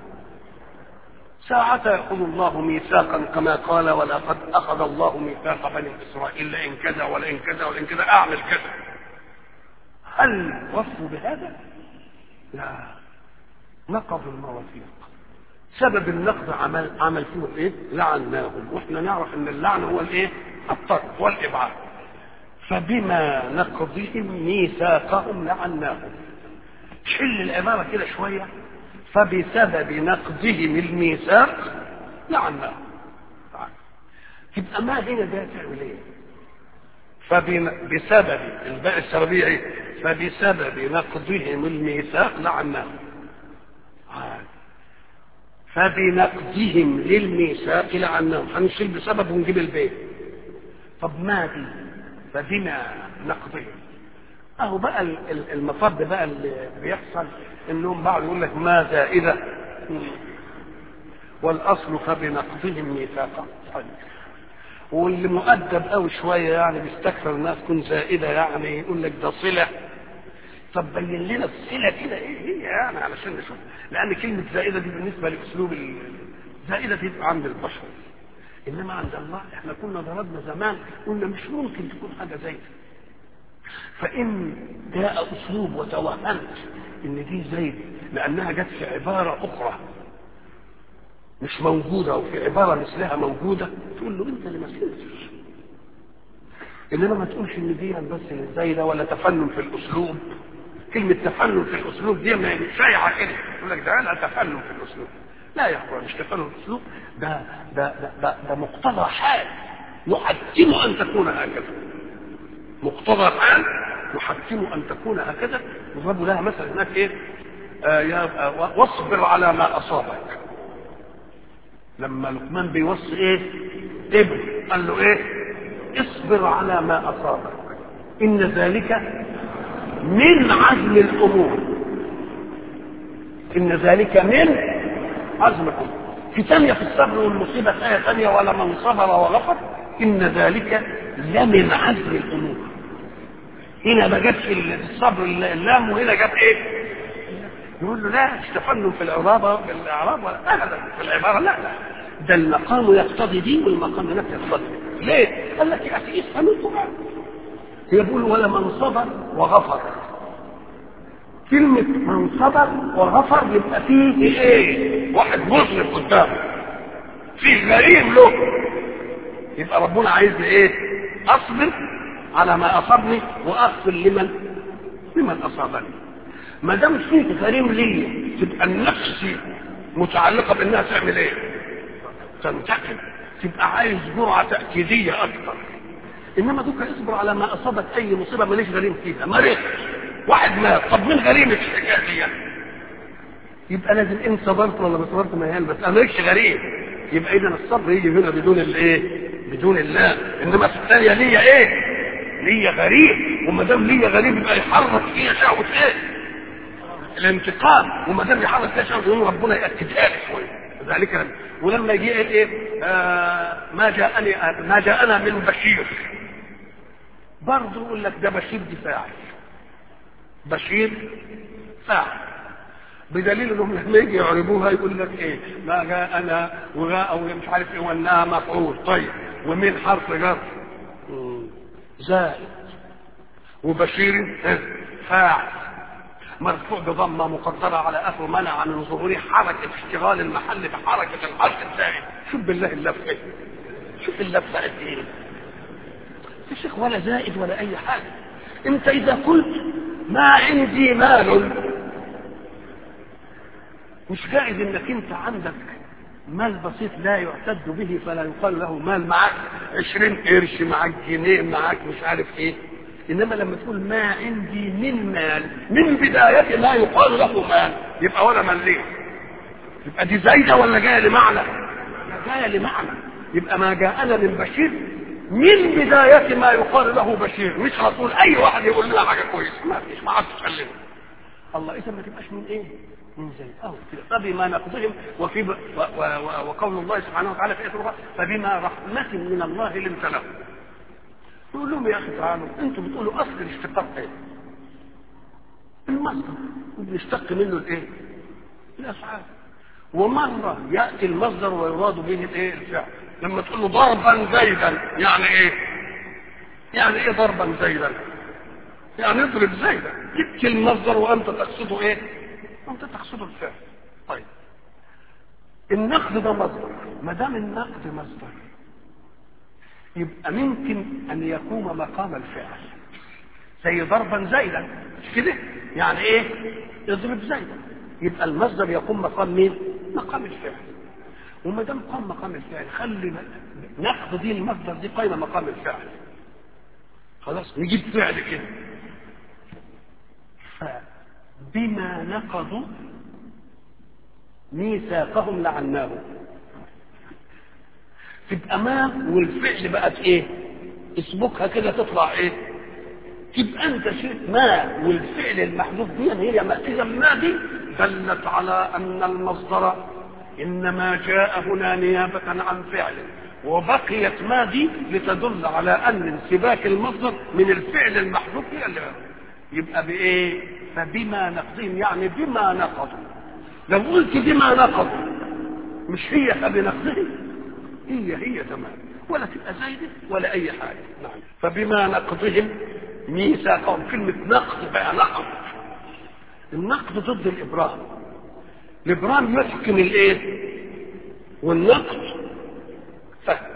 ساعة يأخذ الله ميثاقا كما قال ولقد أخذ الله ميثاق بني إسرائيل لئن كذا ولئن كذا ولئن كذا أعمل كذا هل وفوا بهذا؟ لا نقضوا المواثيق سبب النقض عمل عمل فيهم ايه؟ لعناهم واحنا نعرف ان اللعن هو الايه؟ الطرد والابعاد فبما نقضهم ميثاقهم لعناهم حل العباره كده شويه فبسبب نقضهم الميثاق لعناهم تبقى ما هنا ده تعمل ايه؟ فبسبب الباء السببيه ايه؟ فبسبب نقضهم الميثاق لعناهم فبنقضهم للميثاق لعناهم هنشيل بسبب ونجيب البيت طب ما دي فبما نقضهم اهو بقى المفر بقى اللي بيحصل انهم بعض يقول لك ما زائده والاصل فبنقضهم ميثاقا واللي مؤدب قوي شويه يعني بيستكثر الناس تكون زائده يعني يقول لك ده صله طب بين لنا الصله كده ايه هي يعني علشان نشوف لان كلمه زائده دي بالنسبه لاسلوب زائده دي عند البشر انما عند الله احنا كنا ضربنا زمان قلنا مش ممكن تكون حاجه زايده فان جاء اسلوب وتوهمت ان دي زايده لانها جت في عباره اخرى مش موجوده او في عباره مثلها موجوده تقول له انت اللي ما سمعتش انما ما تقولش ان دي بس زايده ولا تفنن في الاسلوب كلمة تفنن في الأسلوب دي ما شايعة كده يقول لك ده أنا تفنن في الأسلوب لا يا أخوان مش تفنن في الأسلوب ده ده ده, ده, ده مقتضى حال يحتم أن تكون هكذا مقتضى حال يحتم أن تكون هكذا يضرب لها مثلا هناك إيه آه يا آه واصبر على ما أصابك لما لقمان بيوصي إيه ابن قال له إيه اصبر على ما أصابك إن ذلك من عزم الامور ان ذلك من عزم الامور في ثانيه في الصبر والمصيبه ايه ثانيه ولا من صبر وغفر ان ذلك لمن عزم الامور هنا ما جاتش الصبر اللام وهنا جت ايه يقول له لا تفنن في العرابه في الاعراب ولا ابدا في العباره لا لا ده المقام يقتضي دي والمقام هناك يقتضي ليه؟ قال لك يا اخي افهم القران هي بيقول ولا من صبر وغفر كلمة من صبر وغفر يبقى فيه ايه؟ واحد مذنب قدامه فيه غريب له يبقى ربنا عايز ايه؟ اصبر على ما اصابني واغفر لمن لمن اصابني ما دام فيه غريم ليا تبقى النفس متعلقه بانها تعمل ايه؟ تنتقم تبقى عايز جرعه تاكيديه اكثر انما دوك اصبر على ما اصابك اي مصيبه ماليش غريم فيها مريض واحد مات طب مين غريم في الحكايه دي يبقى لازم ان صبرت ولا ما صبرت ما هي بس انا مالكش غريم يبقى اذا الصبر يجي هنا بدون الايه بدون الله انما في الثانيه ليا ايه ليا غريب وما دام ليا غريب يبقى يحرك فيها شهوه ايه الانتقام وما دام يحرك فيها شهوه يقوم ربنا ياكدها لي شويه ذلك ولما يجي ايه آه ما جاءني ما جاءنا من بشير برضه يقول لك ده بشير دي فاعل بشير فاعل بدليل انهم لما يجي يعربوها يقول لك ايه ما جاءنا وغاء او مش عارف ايه وانها مفعول طيب ومين حرف جر زائد وبشير فاعل مرفوع بضمه مقدره على اخره منع من ظهور حركه اشتغال المحل بحركه الحرف الزائد شوف بالله اللفه شوف اللفه قد ايه يا شيخ ولا زائد ولا اي حاجه انت اذا قلت ما عندي مال مش جائز انك انت عندك مال بسيط لا يعتد به فلا يقال له مال معك عشرين قرش معك جنيه معك مش عارف ايه انما لما تقول ما عندي من مال من بداية لا يقال له مال يبقى ولا مال ليه يبقى دي زايدة ولا جاية لمعنى جاية لمعنى يبقى ما جاءنا من بشير من بداية ما يقال له بشير مش رسول اي واحد يقول لنا حاجة كويسة ما فيش ما عادش تكلمه الله اذا ما تبقاش من ايه من زي اهو فبما نقضهم وفي ب... و... و... و... وقول الله سبحانه وتعالى في اخره فبما رحمة من الله لنت لهم يقول لهم يا اخي تعالوا انتم بتقولوا اصل الاشتقاق ايه المصدر بنشتق منه الايه الافعال ومره ياتي المصدر ويراد به الايه الفعل لما تقول له ضربا زيدا يعني ايه يعني ايه ضربا زيدا يعني اضرب زيدا جبت المصدر وانت تقصده ايه انت تقصده الفعل طيب النقد ده مصدر ما دام النقد مصدر يبقى ممكن ان يقوم مقام الفعل زي ضربا زيدا مش كده يعني ايه اضرب زيدا يبقى المصدر يقوم مقام مين مقام الفعل وما دام قام مقام الفعل خلي نقد دي المصدر دي قايمه مقام الفعل خلاص نجيب فعل كده فبما نقضوا ميثاقهم لعناه تبقى ما والفعل بقت ايه اسبكها كده تطلع ايه تبقى انت شيء ما والفعل المحذوف دي هي اذا ما دي دلت على ان المصدر انما جاء هنا نيابه عن فعل وبقيت ما دي لتدل على ان انسباك المصدر من الفعل المحذوف هي اللي يبقى بايه فبما نقضهم يعني بما نقضوا لو قلت بما نقضوا مش هي فبنقضهم هي هي تمام ولا تبقى زايدة ولا أي حاجة نعم فبما نقضهم ميثاقهم كلمة نقض بقى نقض النقض ضد الإبرام الإبرام يحكم الإيه والنقض فك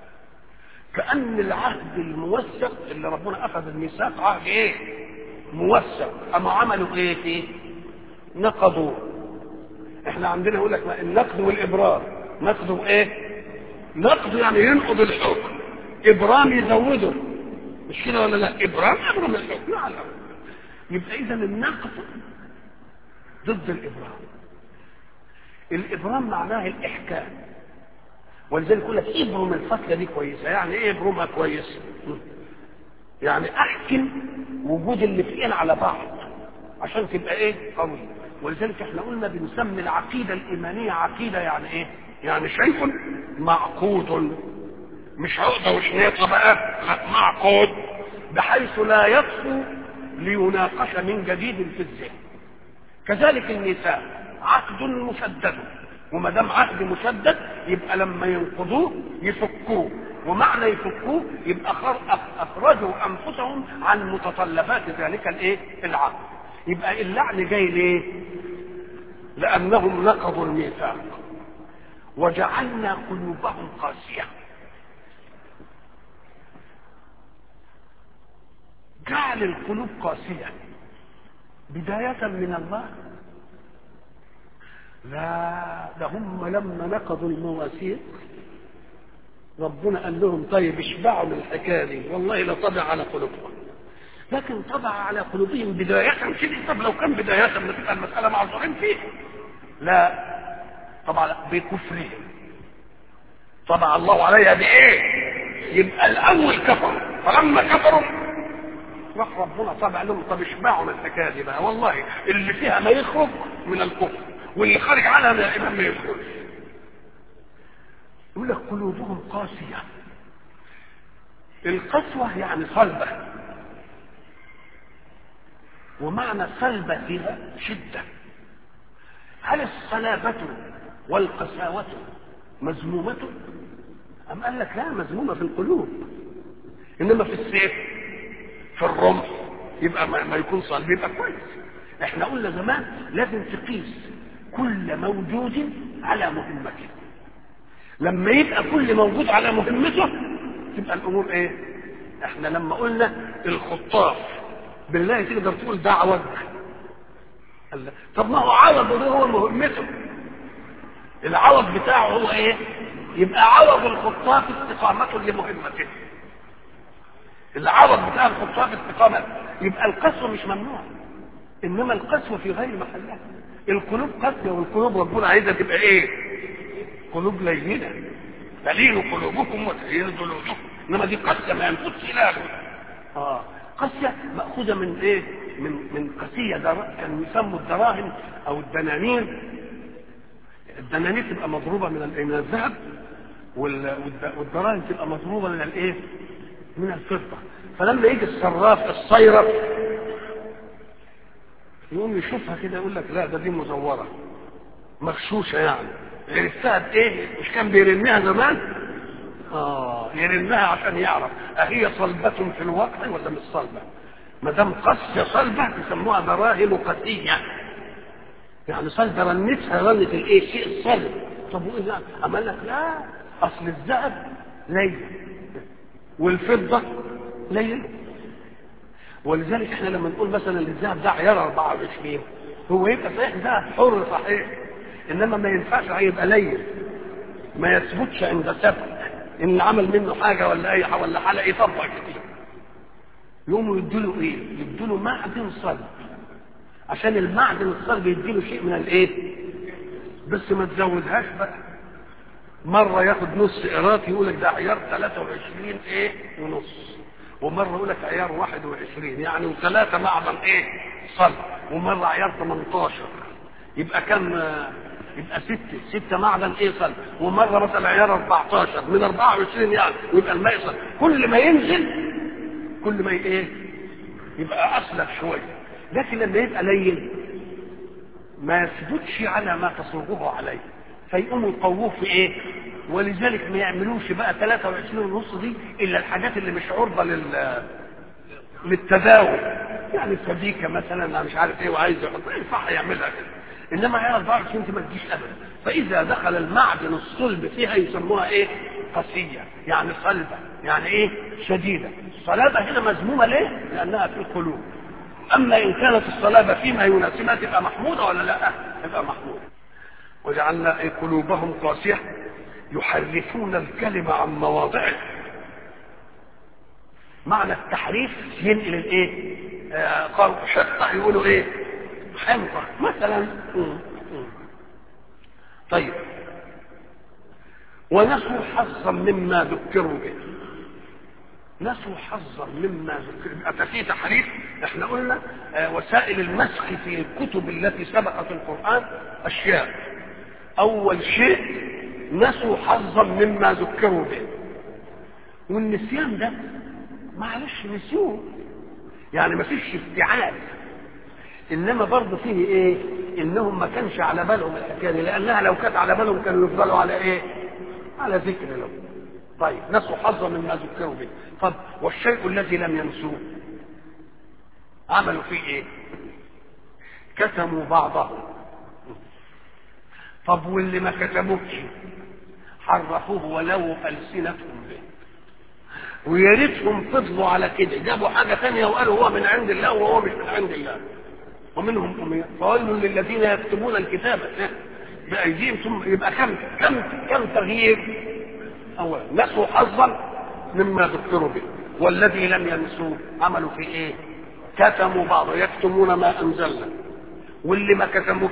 كأن العهد الموثق اللي ربنا أخذ الميثاق عهد إيه موثق أما عملوا إيه فيه نقضوا احنا عندنا يقول لك النقد والإبرام نقضوا إيه نقض يعني ينقض الحكم ابرام يزوده مش كده ولا لا ابرام ابرم الحكم لا لا يبقى اذا النقض ضد الابرام الابرام معناه الاحكام ولذلك يقول لك ابرم الفتله دي كويسه يعني ايه ابرمها كويس يعني احكم وجود الاثنين على بعض عشان تبقى ايه قوي ولذلك احنا قلنا بنسمي العقيده الايمانيه عقيده يعني ايه يعني شيء معقود مش عقده وشنيطه بقى معقود بحيث لا يطفو ليناقش من جديد في الذهن كذلك النساء عقد مشدد وما دام عقد مشدد يبقى لما ينقضوه يفكوه ومعنى يفكوه يبقى اخرجوا انفسهم عن متطلبات ذلك الايه العقد يبقى اللعن جاي ليه لانهم نقضوا الميثاق وجعلنا قلوبهم قاسية جعل القلوب قاسية بداية من الله لا ده هم لما نقضوا المواثيق ربنا قال لهم طيب اشبعوا من الحكايه دي والله لطبع على قلوبهم لكن طبع على قلوبهم بداية كده طب لو كان بداية تبقى المسألة معذورين فيها لا طبعا بكفرهم طبع الله عليها بايه يبقى الاول كفروا فلما كفروا راح ربنا طبع لهم طب اشبعوا من الحكايه دي بقى والله اللي فيها ما يخرج من الكفر واللي خارج عنها من الايمان ما يخرج يقول لك قلوبهم قاسيه القسوه يعني صلبه ومعنى صلبه فيها شده هل الصلابه والقساوة مذمومة أم قال لك لا مذمومة في القلوب إنما في السيف في الرمح يبقى ما, ما يكون صلب يبقى كويس احنا قلنا زمان لازم تقيس كل موجود على مهمته لما يبقى كل موجود على مهمته تبقى الامور ايه احنا لما قلنا الخطاف بالله تقدر تقول ده عوج طب ما هو عوج وده هو مهمته العوض بتاعه هو ايه يبقى عوض الخطاف استقامته لمهمته العوض بتاع الخطاف استقامة يبقى القسوة مش ممنوع انما القسوة في غير محلها القلوب قاسية والقلوب ربنا عايزها تبقى ايه قلوب لينة تلين قلوبكم وتلين جلودكم انما دي قاسية ما ينفذش الى اه قاسية مأخوذة من ايه من من قسية در... كانوا يسموا الدراهم او الدنانير الدنانير تبقى مضروبه من الايه من الذهب والدراهم تبقى مضروبه من الايه من الفضه فلما يجي الصراف الصيرف يقوم يشوفها كده يقول لك لا ده دي مزوره مغشوشه يعني عرفتها بايه مش كان بيرميها زمان اه يرميها عشان يعرف اهي صلبة في الواقع ولا مش صلبة ما دام قاسية صلبة يسموها دراهم قاسية يعني صلبة رنتها رنة الايه الشيء الصلب طب وايه يعني اما لك لا اصل الذهب ليل والفضة ليل ولذلك احنا لما نقول مثلا الذهب ده عيار 24 هو يبقى صحيح ذهب حر صحيح انما ما ينفعش يبقى ليل ما يثبتش عند ثبت ان عمل منه حاجه ولا اي حاجه ولا حلقه يطبق كتير يقوموا يدوا ايه؟ يدوا له معدن صلب عشان المعدن الصلب يديله شيء من الايه؟ بس ما تزودهاش بقى مره ياخد نص قيراط يقول لك ده عيار 23 ايه ونص ومره يقول لك عيار 21 يعني وثلاثه معدن ايه؟ صلب ومره عيار 18 يبقى كم يبقى ستة ستة معدن ايه صلب ومرة مثلا عيار 14 من 24 يعني ويبقى الماء صلب كل ما ينزل كل ما ايه يبقى اصلب شوية لكن لما يبقى لين ما يثبتش على ما تصوغه عليه فيقوموا يقووه في ايه ولذلك ما يعملوش بقى 23 ونص دي الا الحاجات اللي مش عرضة لل للتداول يعني سبيكة مثلا أنا مش عارف ايه وعايز يحط ينفع يعملها كده انما عيار 24 ما تجيش ابدا فاذا دخل المعدن الصلب فيها يسموها ايه قسيه يعني صلبه يعني ايه شديده الصلابه هنا مذمومه ليه لانها في القلوب اما ان كانت الصلابه فيما يناسبها تبقى محموده ولا لا تبقى محموده وجعلنا إيه قلوبهم قاسيه يحرفون الكلمه عن مواضعه معنى التحريف ينقل الايه آه قالوا حقه يقولوا ايه حنطة مثلا طيب ونسوا حظا مما ذكروا به نسوا حظا مما ذكروا به في تحريف احنا قلنا آه وسائل المسخ في الكتب التي سبقت القرآن أشياء أول شيء نسوا حظا مما ذكروا به والنسيان ده معلش نسيوه يعني ما فيش افتعال انما برضه فيه ايه انهم ما كانش على بالهم الحكايه دي لانها لو كانت على بالهم كانوا يفضلوا على ايه على ذكر له طيب نسوا حظا مما ذكروا به طب والشيء الذي لم ينسوه عملوا فيه ايه كتموا بعضه طب واللي ما كتموش حرفوه ولو السنتهم به ويا ريتهم فضلوا على كده جابوا حاجه ثانيه وقالوا هو من عند الله وهو مش من عند الله ومنهم أمية فويل للذين يكتبون الكتاب بأيديهم ثم يبقى كم كم كم تغيير أولا نسوا حظا مما ذكروا به والذي لم ينسوه عملوا في ايه؟ كتموا بعض يكتمون ما انزلنا واللي ما كتموش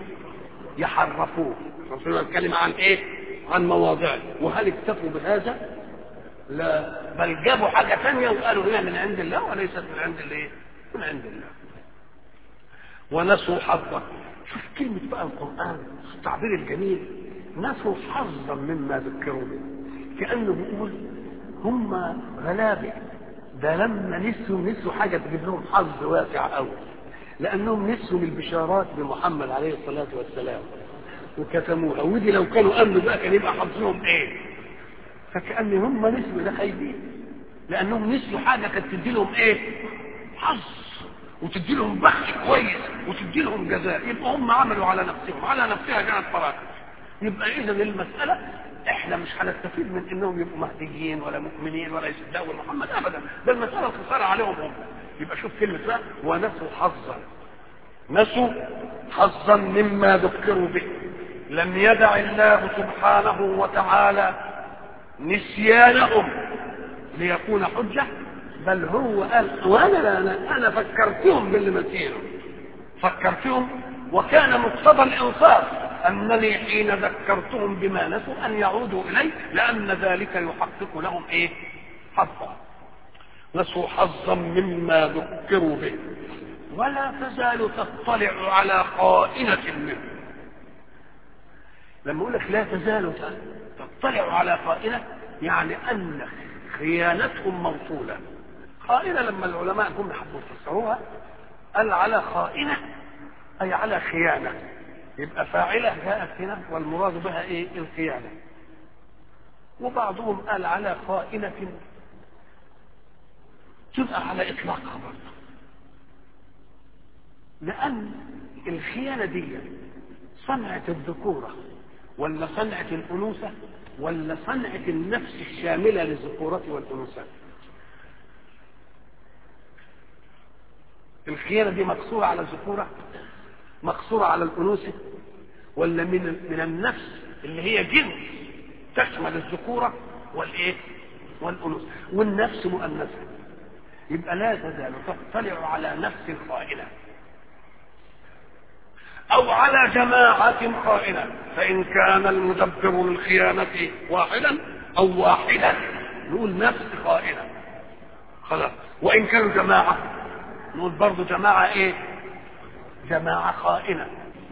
يحرفوه رسولنا الكلمة عن ايه؟ عن مواضعه وهل اكتفوا بهذا؟ لا بل جابوا حاجة ثانية وقالوا هي من عند الله وليست من عند الايه؟ من عند الله ونسوا حظا شوف كلمة بقى القرآن التعبير الجميل نسوا حظا مما ذكروا به كأنه بيقول هم غلابة ده لما نسوا نسوا حاجة تجيب لهم حظ واسع قوي لأنهم نسوا البشارات بمحمد عليه الصلاة والسلام وكتموها ودي لو كانوا أمنوا بقى كان يبقى حظهم إيه فكأن هم نسوا ده خايبين لأنهم نسوا حاجة كانت تدي لهم إيه حظ وتدي لهم بخش كويس وتدي لهم جزاء يبقى هم عملوا على نفسهم على نفسها كانت فراغ يبقى اذا المساله احنا مش هنستفيد من انهم يبقوا مهديين ولا مؤمنين ولا يصدقوا محمد ابدا ده المساله الخساره عليهم هم يبقى شوف كلمه بقى ونسوا حظا نسوا حظا مما ذكروا به لم يدع الله سبحانه وتعالى نسيانهم ليكون حجه بل هو قال وانا انا انا فكرتهم باللي نسيهم فكرتهم وكان مقتضى الانصاف انني حين ذكرتهم بما نسوا ان يعودوا اليه لان ذلك يحقق لهم ايه حظا نسوا حظا مما ذكروا به ولا تزال تطلع على خائنة منه لما اقول لك لا تزال تطلع على خائنة يعني ان خيانتهم موصولة خائنة لما العلماء جم حبوا يفسروها قال على خائنة أي على خيانة يبقى فاعلة جاءت هنا والمراد بها إيه الخيانة وبعضهم قال على خائنة تبقى على إطلاقها برضه لأن الخيانة دي صنعة الذكورة ولا صنعة الأنوثة ولا صنعة النفس الشاملة للذكورة والأنوثة الخيانة دي مقصورة على الذكورة مقصورة على الأنوثة ولا من من النفس اللي هي جنس تشمل الذكورة والإيه والأنوثة والنفس مؤنثة يبقى لا تزال تطلع على نفس خائنة أو على جماعة خائنة فإن كان المدبر للخيانة واحدا أو واحدة نقول نفس خائنة خلاص وإن كانوا جماعة نقول برضه جماعة إيه؟ جماعة خائنة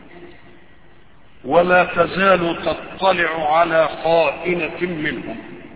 ولا تزال تطلع على خائنة منهم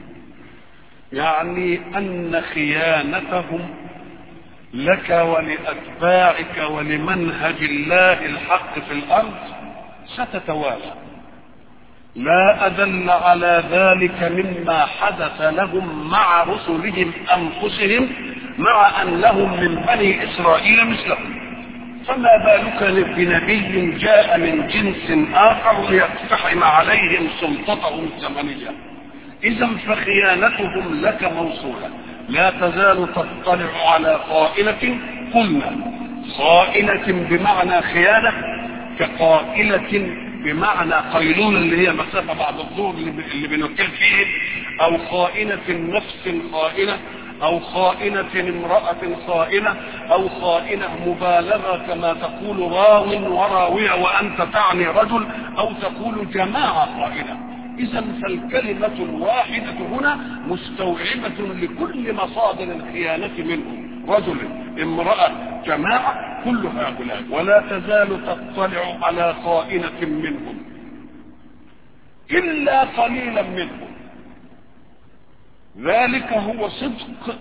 يعني أن خيانتهم لك ولأتباعك ولمنهج الله الحق في الأرض ستتوالى لا أدل على ذلك مما حدث لهم مع رسلهم أنفسهم مع أنهم من بني إسرائيل مثلهم فما بالك بنبي جاء من جنس آخر ليقتحم عليهم سلطتهم الزمنية إذا فخيانتهم لك موصولة لا تزال تطلع على خائنة قلنا خائنة بمعنى خيانة كقائلة بمعنى قيلولة اللي هي مسافة بعد الظهر اللي بنتكلم فيه أو خائنة نفس خائنة أو خائنة امرأة خائنة أو خائنة مبالغة كما تقول راو وراوية وأنت تعني رجل أو تقول جماعة خائنة إذا فالكلمة الواحدة هنا مستوعبة لكل مصادر الخيانة منهم رجل امرأة جماعة كل هؤلاء ولا تزال تطلع على خائنة منهم إلا قليلا منهم ذلك هو صدق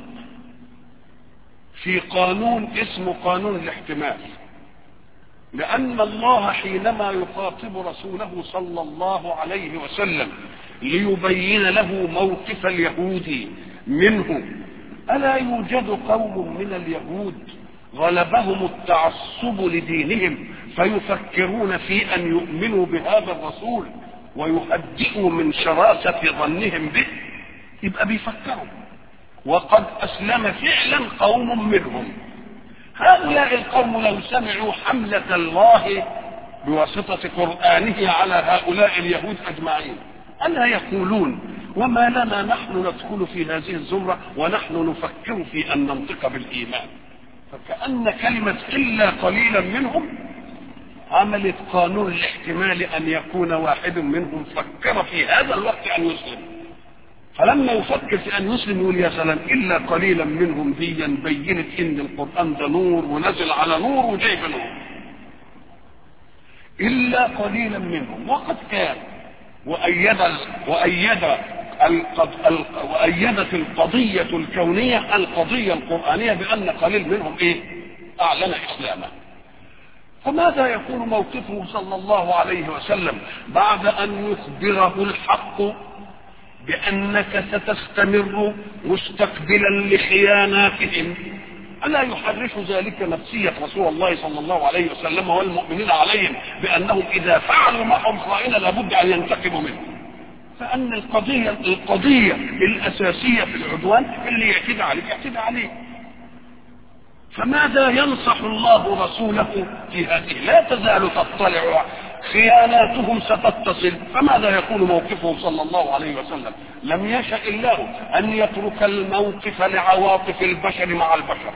في قانون اسمه قانون الاحتمال لأن الله حينما يخاطب رسوله صلى الله عليه وسلم ليبين له موقف اليهود منه ألا يوجد قوم من اليهود غلبهم التعصب لدينهم فيفكرون في أن يؤمنوا بهذا الرسول ويهدئوا من شراسة ظنهم به يبقى بيفكروا وقد أسلم فعلا قوم منهم هؤلاء القوم لو سمعوا حملة الله بواسطة قرآنه على هؤلاء اليهود أجمعين ألا يقولون وما لنا نحن ندخل في هذه الزمرة ونحن نفكر في أن ننطق بالإيمان فكأن كلمة إلا قليلا منهم عملت قانون الاحتمال أن يكون واحد منهم فكر في هذا الوقت أن يسلم فلما يفكر في ان يسلم يقول يا سلام الا قليلا منهم ديا بينت ان القران ده نور ونزل على نور وجايب نور الا قليلا منهم وقد كان وايد وايد القض... ال... وايدت القضيه الكونيه القضيه القرانيه بان قليل منهم ايه؟ اعلن اسلامه فماذا يكون موقفه صلى الله عليه وسلم بعد ان يخبره الحق بأنك ستستمر مستقبلا لخياناتهم ألا يحرش ذلك نفسية رسول الله صلى الله عليه وسلم والمؤمنين عليهم بأنهم إذا فعلوا معهم خائنة لابد أن ينتقموا منه فأن القضية القضية الأساسية في العدوان اللي يعتدى عليك يعتدى عليه فماذا ينصح الله رسوله في هذه لا تزال تطلع خياناتهم ستتصل فماذا يكون موقفه صلى الله عليه وسلم لم يشأ الله أن يترك الموقف لعواطف البشر مع البشر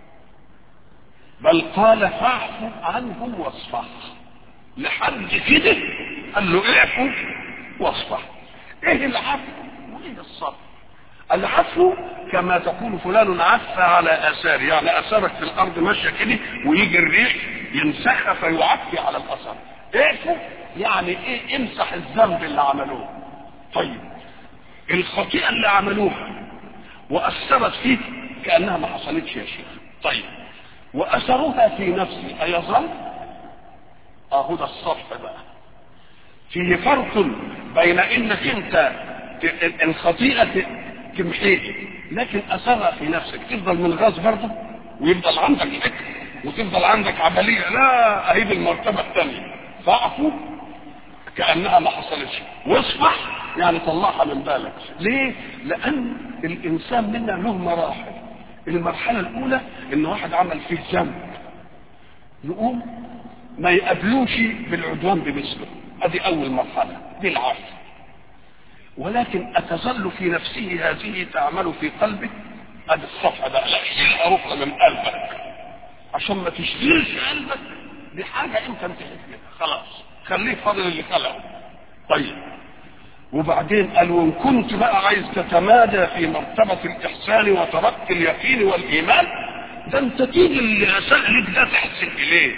بل قال فاعف عنهم واصفح لحد كده قال له اعفو واصفح ايه العفو وايه الصفح العفو كما تقول فلان عفى على اثار يعني اثارك في الارض ماشيه كده ويجي الريح ينسخها فيعفي على الاثر اعفو يعني ايه امسح الذنب اللي عملوه طيب الخطيئه اللي عملوها واثرت فيك كانها ما حصلتش يا شيخ طيب واثرها في نفسي ايظل اهو ده الصفح بقى فيه فرق بين انك انت الخطيئة تمحيه لكن اثرها في نفسك تفضل من غاز برضه ويفضل عندك فكر وتفضل عندك عملية لا اهي المرتبة الثانية فاعفو كأنها ما حصلتش واصفح يعني طلعها من بالك ليه لان الانسان منا له مراحل المرحلة الاولى ان واحد عمل فيه ذنب يقوم ما يقابلوش بالعدوان بمثله ادي اول مرحلة دي العفو ولكن اتظل في نفسه هذه تعمل في قلبه ادي الصفحة بقى لا شيلها رفلة من قلبك عشان ما تشغلش قلبك بحاجة انت انتهت منها خلاص خليه فاضل اللي خلقه طيب وبعدين قال وان كنت بقى عايز تتمادى في مرتبة الاحسان وترك اليقين والايمان ده انت تيجي اللي اساء لك ده تحسن اليه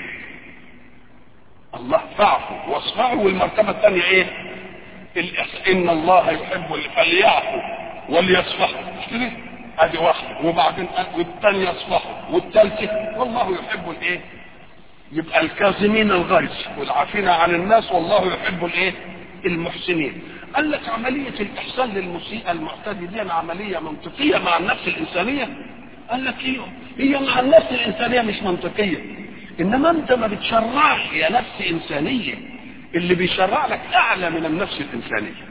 الله فاعفوا واصفعوا والمرتبة الثانية ايه الإحس... ان الله يحب اللي فليعفوا وليصفحوا ادي واحدة وبعدين والثانية يصفحوا والثالثة والله يحب الايه يبقى الكاظمين الغيظ والعافين عن الناس والله يحب الايه المحسنين قال لك عملية الإحسان للمسيء المعتدي دي عملية منطقية مع النفس الإنسانية قال لك ايه هي مع النفس الإنسانية مش منطقية إنما أنت ما بتشرعش يا نفس إنسانية اللي بيشرع لك أعلى من النفس الإنسانية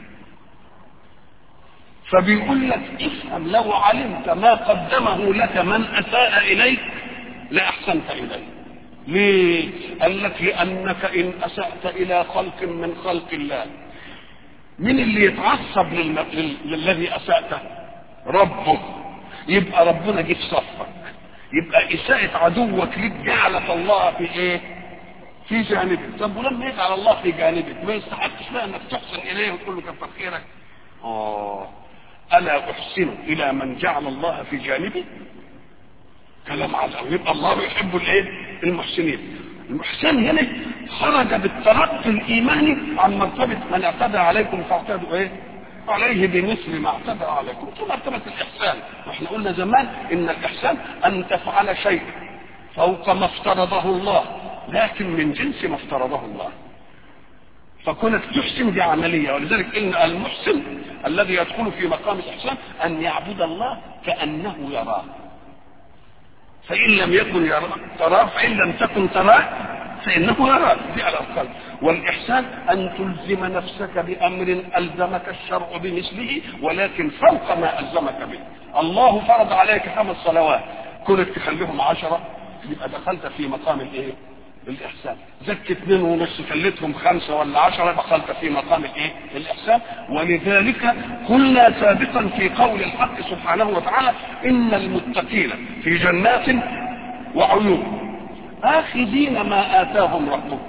فبيقول لك افهم لو علمت ما قدمه لك من أساء إليك لأحسنت إليه ليه قال لك لأنك إن أسأت إلى خلق من خلق الله من اللي يتعصب للم... لل... للذي أسأته ربه يبقى ربنا جه في صفك يبقى إساءة عدوك ليك جعلت الله في إيه في جانبك طب ولما يجعل الله في جانبك ما يستحقش بقى انك تحسن اليه وتقول له كفر خيرك اه الا احسن الى من جعل الله في جانبي كلام عظيم يبقى الله يحب الايه المحسنين المحسن هنا خرج بالترقي الايماني عن مرتبه من اعتدى عليكم فاعتدوا ايه عليه بمثل ما اعتدى عليكم في مرتبه الاحسان واحنا قلنا زمان ان الاحسان ان تفعل شيء فوق ما افترضه الله لكن من جنس ما افترضه الله فكونك تحسن دي عملية ولذلك إن المحسن الذي يدخل في مقام الإحسان أن يعبد الله كأنه يراه فإن لم يكن يراه تراه فإن لم تكن تراه فإنه يراك دي على الأقل والإحسان أن تلزم نفسك بأمر ألزمك الشرع بمثله ولكن فوق ما ألزمك به الله فرض عليك خمس صلوات كونك تخليهم عشرة يبقى دخلت في مقام الايه الاحسان زكي اثنين ونص خليتهم خمسة ولا عشرة دخلت في مقام الايه الاحسان ولذلك قلنا سابقا في قول الحق سبحانه وتعالى ان المتقين في جنات وعيون اخذين ما اتاهم ربهم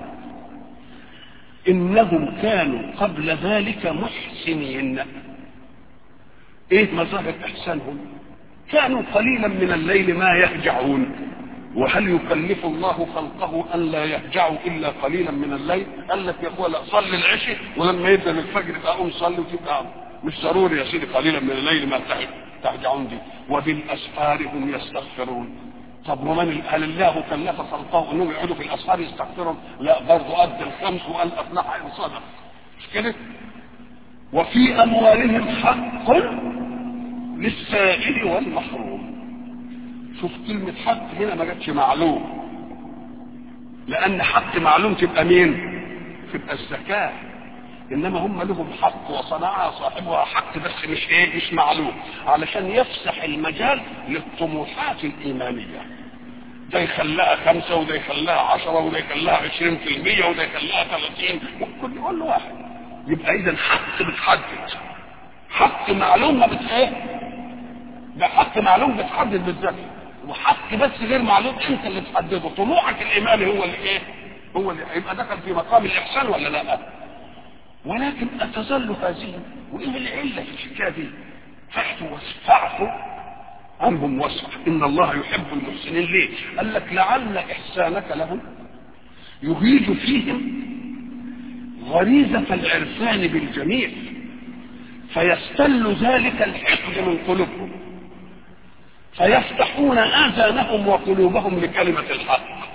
انهم كانوا قبل ذلك محسنين ايه مظاهر احسانهم كانوا قليلا من الليل ما يهجعون وهل يكلف الله خلقه ان لا يهجعوا الا قليلا من الليل قال لك يا اخوه لا صلي العشاء ولما يبدا الفجر تبقى قوم صلي وتبقى مش ضروري يا سيدي قليلا من الليل ما تهجعون دي وبالاسحار هم يستغفرون طب ومن هل الله كلف خلقه انهم يقعدوا في الاسحار يستغفرون لا برضه قد الخمس وقال افلح ان صدق مش كده وفي اموالهم حق للسائل والمحروم شوف كلمة حق هنا ما جاتش معلوم لأن حق معلوم تبقى مين؟ تبقى الزكاة إنما هم لهم حق وصنعها صاحبها حق بس مش إيه؟ مش معلوم علشان يفسح المجال للطموحات الإيمانية ده يخليها خمسة وده يخليها عشرة وده يخليها عشرين في المية وده يخليها ثلاثين وكل كل واحد يبقى إذا حق بتحدد حق معلوم ما بت إيه؟ ده حق معلوم بتحدد بالذات وحق بس غير معلوم انت اللي تحدده طموحك الايماني هو اللي ايه هو اللي يبقى دخل في مقام الاحسان ولا لا ولكن اتظل هذه وايه العله في الحكايه دي فاحتوا فاعفوا عنهم واصفح ان الله يحب المحسنين ليه قال لك لعل احسانك لهم يهيج فيهم غريزه العرفان بالجميل فيستل ذلك الحقد من قلوبهم فيفتحون آذانهم وقلوبهم لكلمة الحق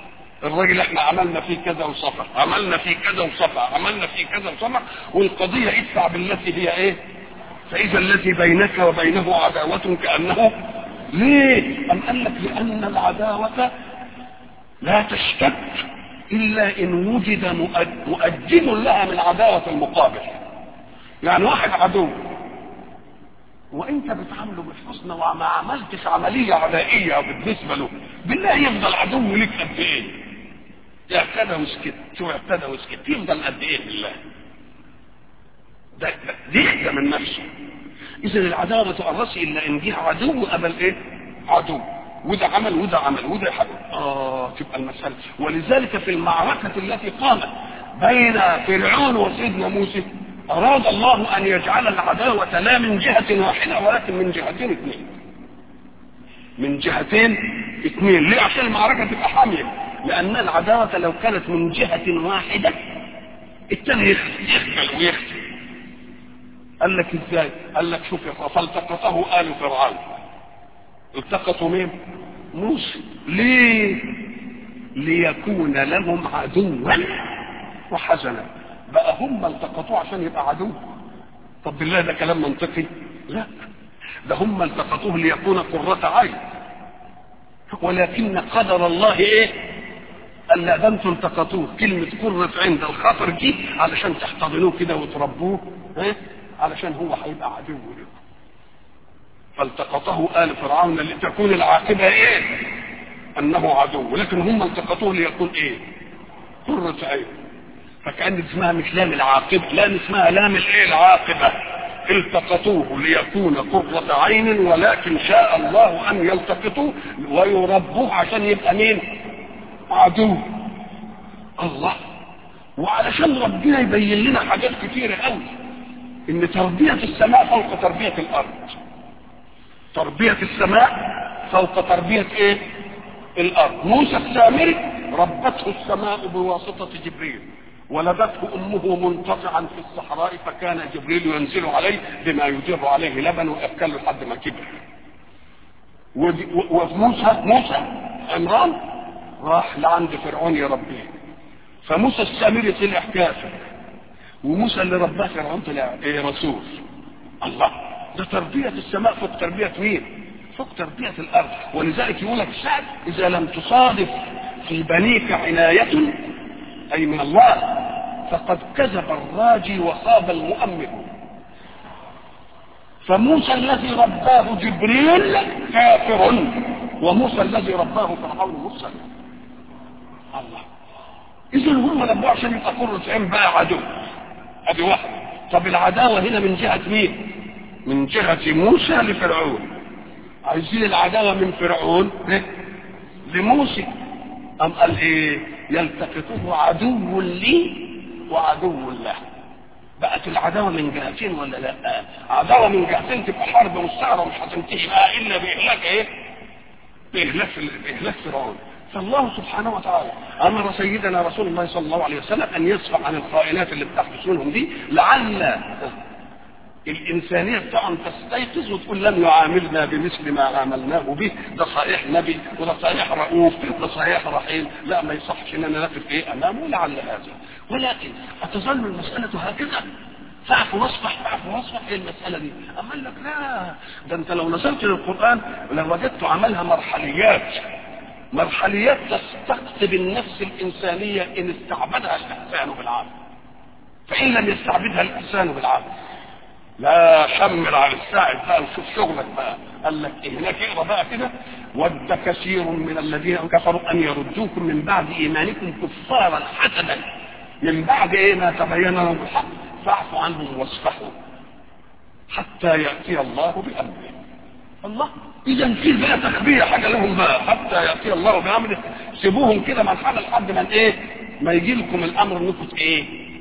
الراجل احنا عملنا فيه كذا وصفر عملنا فيه كذا وصفر عملنا فيه كذا وصفر والقضيه ادفع بالتي هي ايه فاذا الذي بينك وبينه عداوه كانه ليه ام قال لك لان العداوه لا تشتد الا ان وجد مؤجد لها من عداوه المقابل يعني واحد عدو وانت بتعامله بالحسنى وما عملتش عمليه عدائيه بالنسبه له بالله يفضل عدو لك قد ايه اعتدى وسكت شو اعتدى وسكت يفضل قد ايه بالله ده ده يخدم من نفسه اذا العداوه ما تؤرسش الا ان جه عدو قبل ايه عدو وده عمل وده عمل وده حدث اه تبقى المسألة ولذلك في المعركة التي قامت بين فرعون وسيدنا موسى أراد الله أن يجعل العداوة لا من جهة واحدة ولكن من جهتين اثنين من جهتين اثنين ليه عشان المعركة تبقى حامية لأن العداوة لو كانت من جهة واحدة الثاني يخجل ويخجل قال لك ازاي قال لك شوف فالتقطه آل فرعون التقطوا مين موسى ليه ليكون لهم عدوا وحزنا بقى هم التقطوه عشان يبقى عدو طب بالله ده كلام منطقي لا ده هم التقطوه ليكون قرة عين ولكن قدر الله ايه الا ده انتم التقطوه كلمة قرة عين ده الخاطر دي علشان تحتضنوه كده وتربوه ايه علشان هو هيبقى عدو لكم فالتقطه آل فرعون لتكون العاقبة ايه انه عدو لكن هم التقطوه ليكون ايه قرة عين فكأن اسمها مش لام العاقبة لام اسمها لام الايه العاقبة التقطوه ليكون قرة عين ولكن شاء الله ان يلتقطوه ويربوه عشان يبقى مين عدو الله وعلشان ربنا يبين لنا حاجات كتيرة قوي ان تربية السماء فوق تربية الارض تربية السماء فوق تربية ايه الارض موسى السامري ربته السماء بواسطة جبريل ولدته امه منقطعا في الصحراء فكان جبريل ينزل عليه بما يجر عليه لبن ويأكله لحد ما كبر وموسى موسى عمران راح لعند فرعون يربيه فموسى السامري طلع كافر وموسى اللي رباه فرعون طلع ايه رسول الله ده تربية السماء فوق تربية مين فوق تربية الأرض ولذلك يقول لك سعد إذا لم تصادف في بنيك عناية أي من الله فقد كذب الراجي وخاب المؤمل فموسى الذي رباه جبريل كافر وموسى الذي رباه فرعون مرسل الله إذا هم ربوه عشان يبقى قرة عين بقى عدو ادي واحد طب العداوة هنا من جهة مين من جهة موسى لفرعون عايزين العداوة من فرعون لموسى أم قال إيه يلتقطه عدو لي وعدو له بقت العداوة من جهتين ولا لا عداوة من جهتين تبقى حرب مستعرة مش هتنتهي بقى إلا بإهلاك إيه بإهلاك بإهلاك فرعون فالله سبحانه وتعالى امر سيدنا رسول الله صلى الله عليه وسلم ان يصفح عن الخائنات اللي بتحدث منهم دي لعل الإنسانية طبعا تستيقظ وتقول لم يعاملنا بمثل ما عاملناه به ده صحيح نبي وده صحيح رؤوف ده صحيح رحيم لا ما يصحش اننا نقف ايه امامه لعل هذا ولكن أتظل المسألة هكذا فاعف واصفح فاعف واصفح ايه المسألة دي أما قال لك لا ده انت لو نظرت للقرآن لوجدت عملها مرحليات مرحليات تستقطب النفس الإنسانية إن استعبدها الإحسان بالعقل فإن لم يستعبدها الإحسان بالعقل لا شمر على الساعد بقى وشوف شغلك بقى قال لك إيه هناك اقرا بقى كده ود كثير من الذين كفروا ان يردوكم من بعد ايمانكم كفارا حسدا من بعد ايه ما تبين لهم الحق فاعفوا عنهم واصفحوا حتى ياتي الله بامره الله اذا في بقى تخبيه حاجه لهم بقى حتى ياتي الله بامره سيبوهم كده مرحله لحد ما ايه ما يجي لكم الامر انكم ايه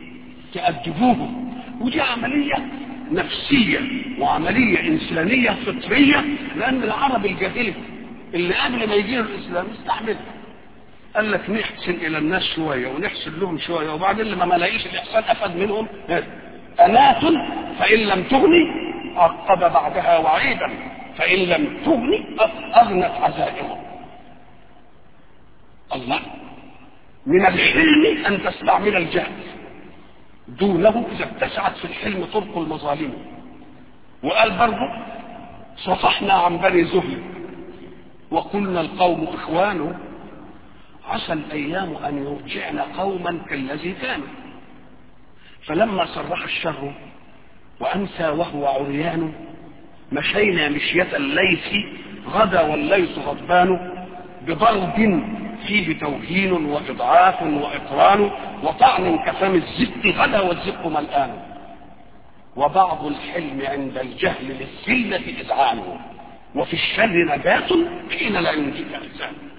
تأدبوهم ودي عمليه نفسية وعملية إنسانية فطرية لأن العرب الجاهلي اللي قبل ما يجي الإسلام استحملها قال لك نحسن إلى الناس شوية ونحسن لهم شوية وبعدين لما ما لاقيش الإحسان أفد منهم أنات فإن لم تغني عقب بعدها وعيدا فإن لم تغني أغنت عزائمهم الله من الحلم ان تستعمل الجهل دونه اذا اتسعت في الحلم طرق المظالم وقال برضه صفحنا عن بني زهر وقلنا القوم اخوان عسى الايام ان يرجعن قوما كالذي كانوا فلما صرح الشر وامسى وهو عريان مشينا مشية الليث غدا والليث غضبان بضرب فيه توهين واضعاف واقران وطعن كفم الزق غدا والزق ملآن وبعض الحلم عند الجهل للذلة إذعان وفي الشر نجاة حين لا ينجيك إنسان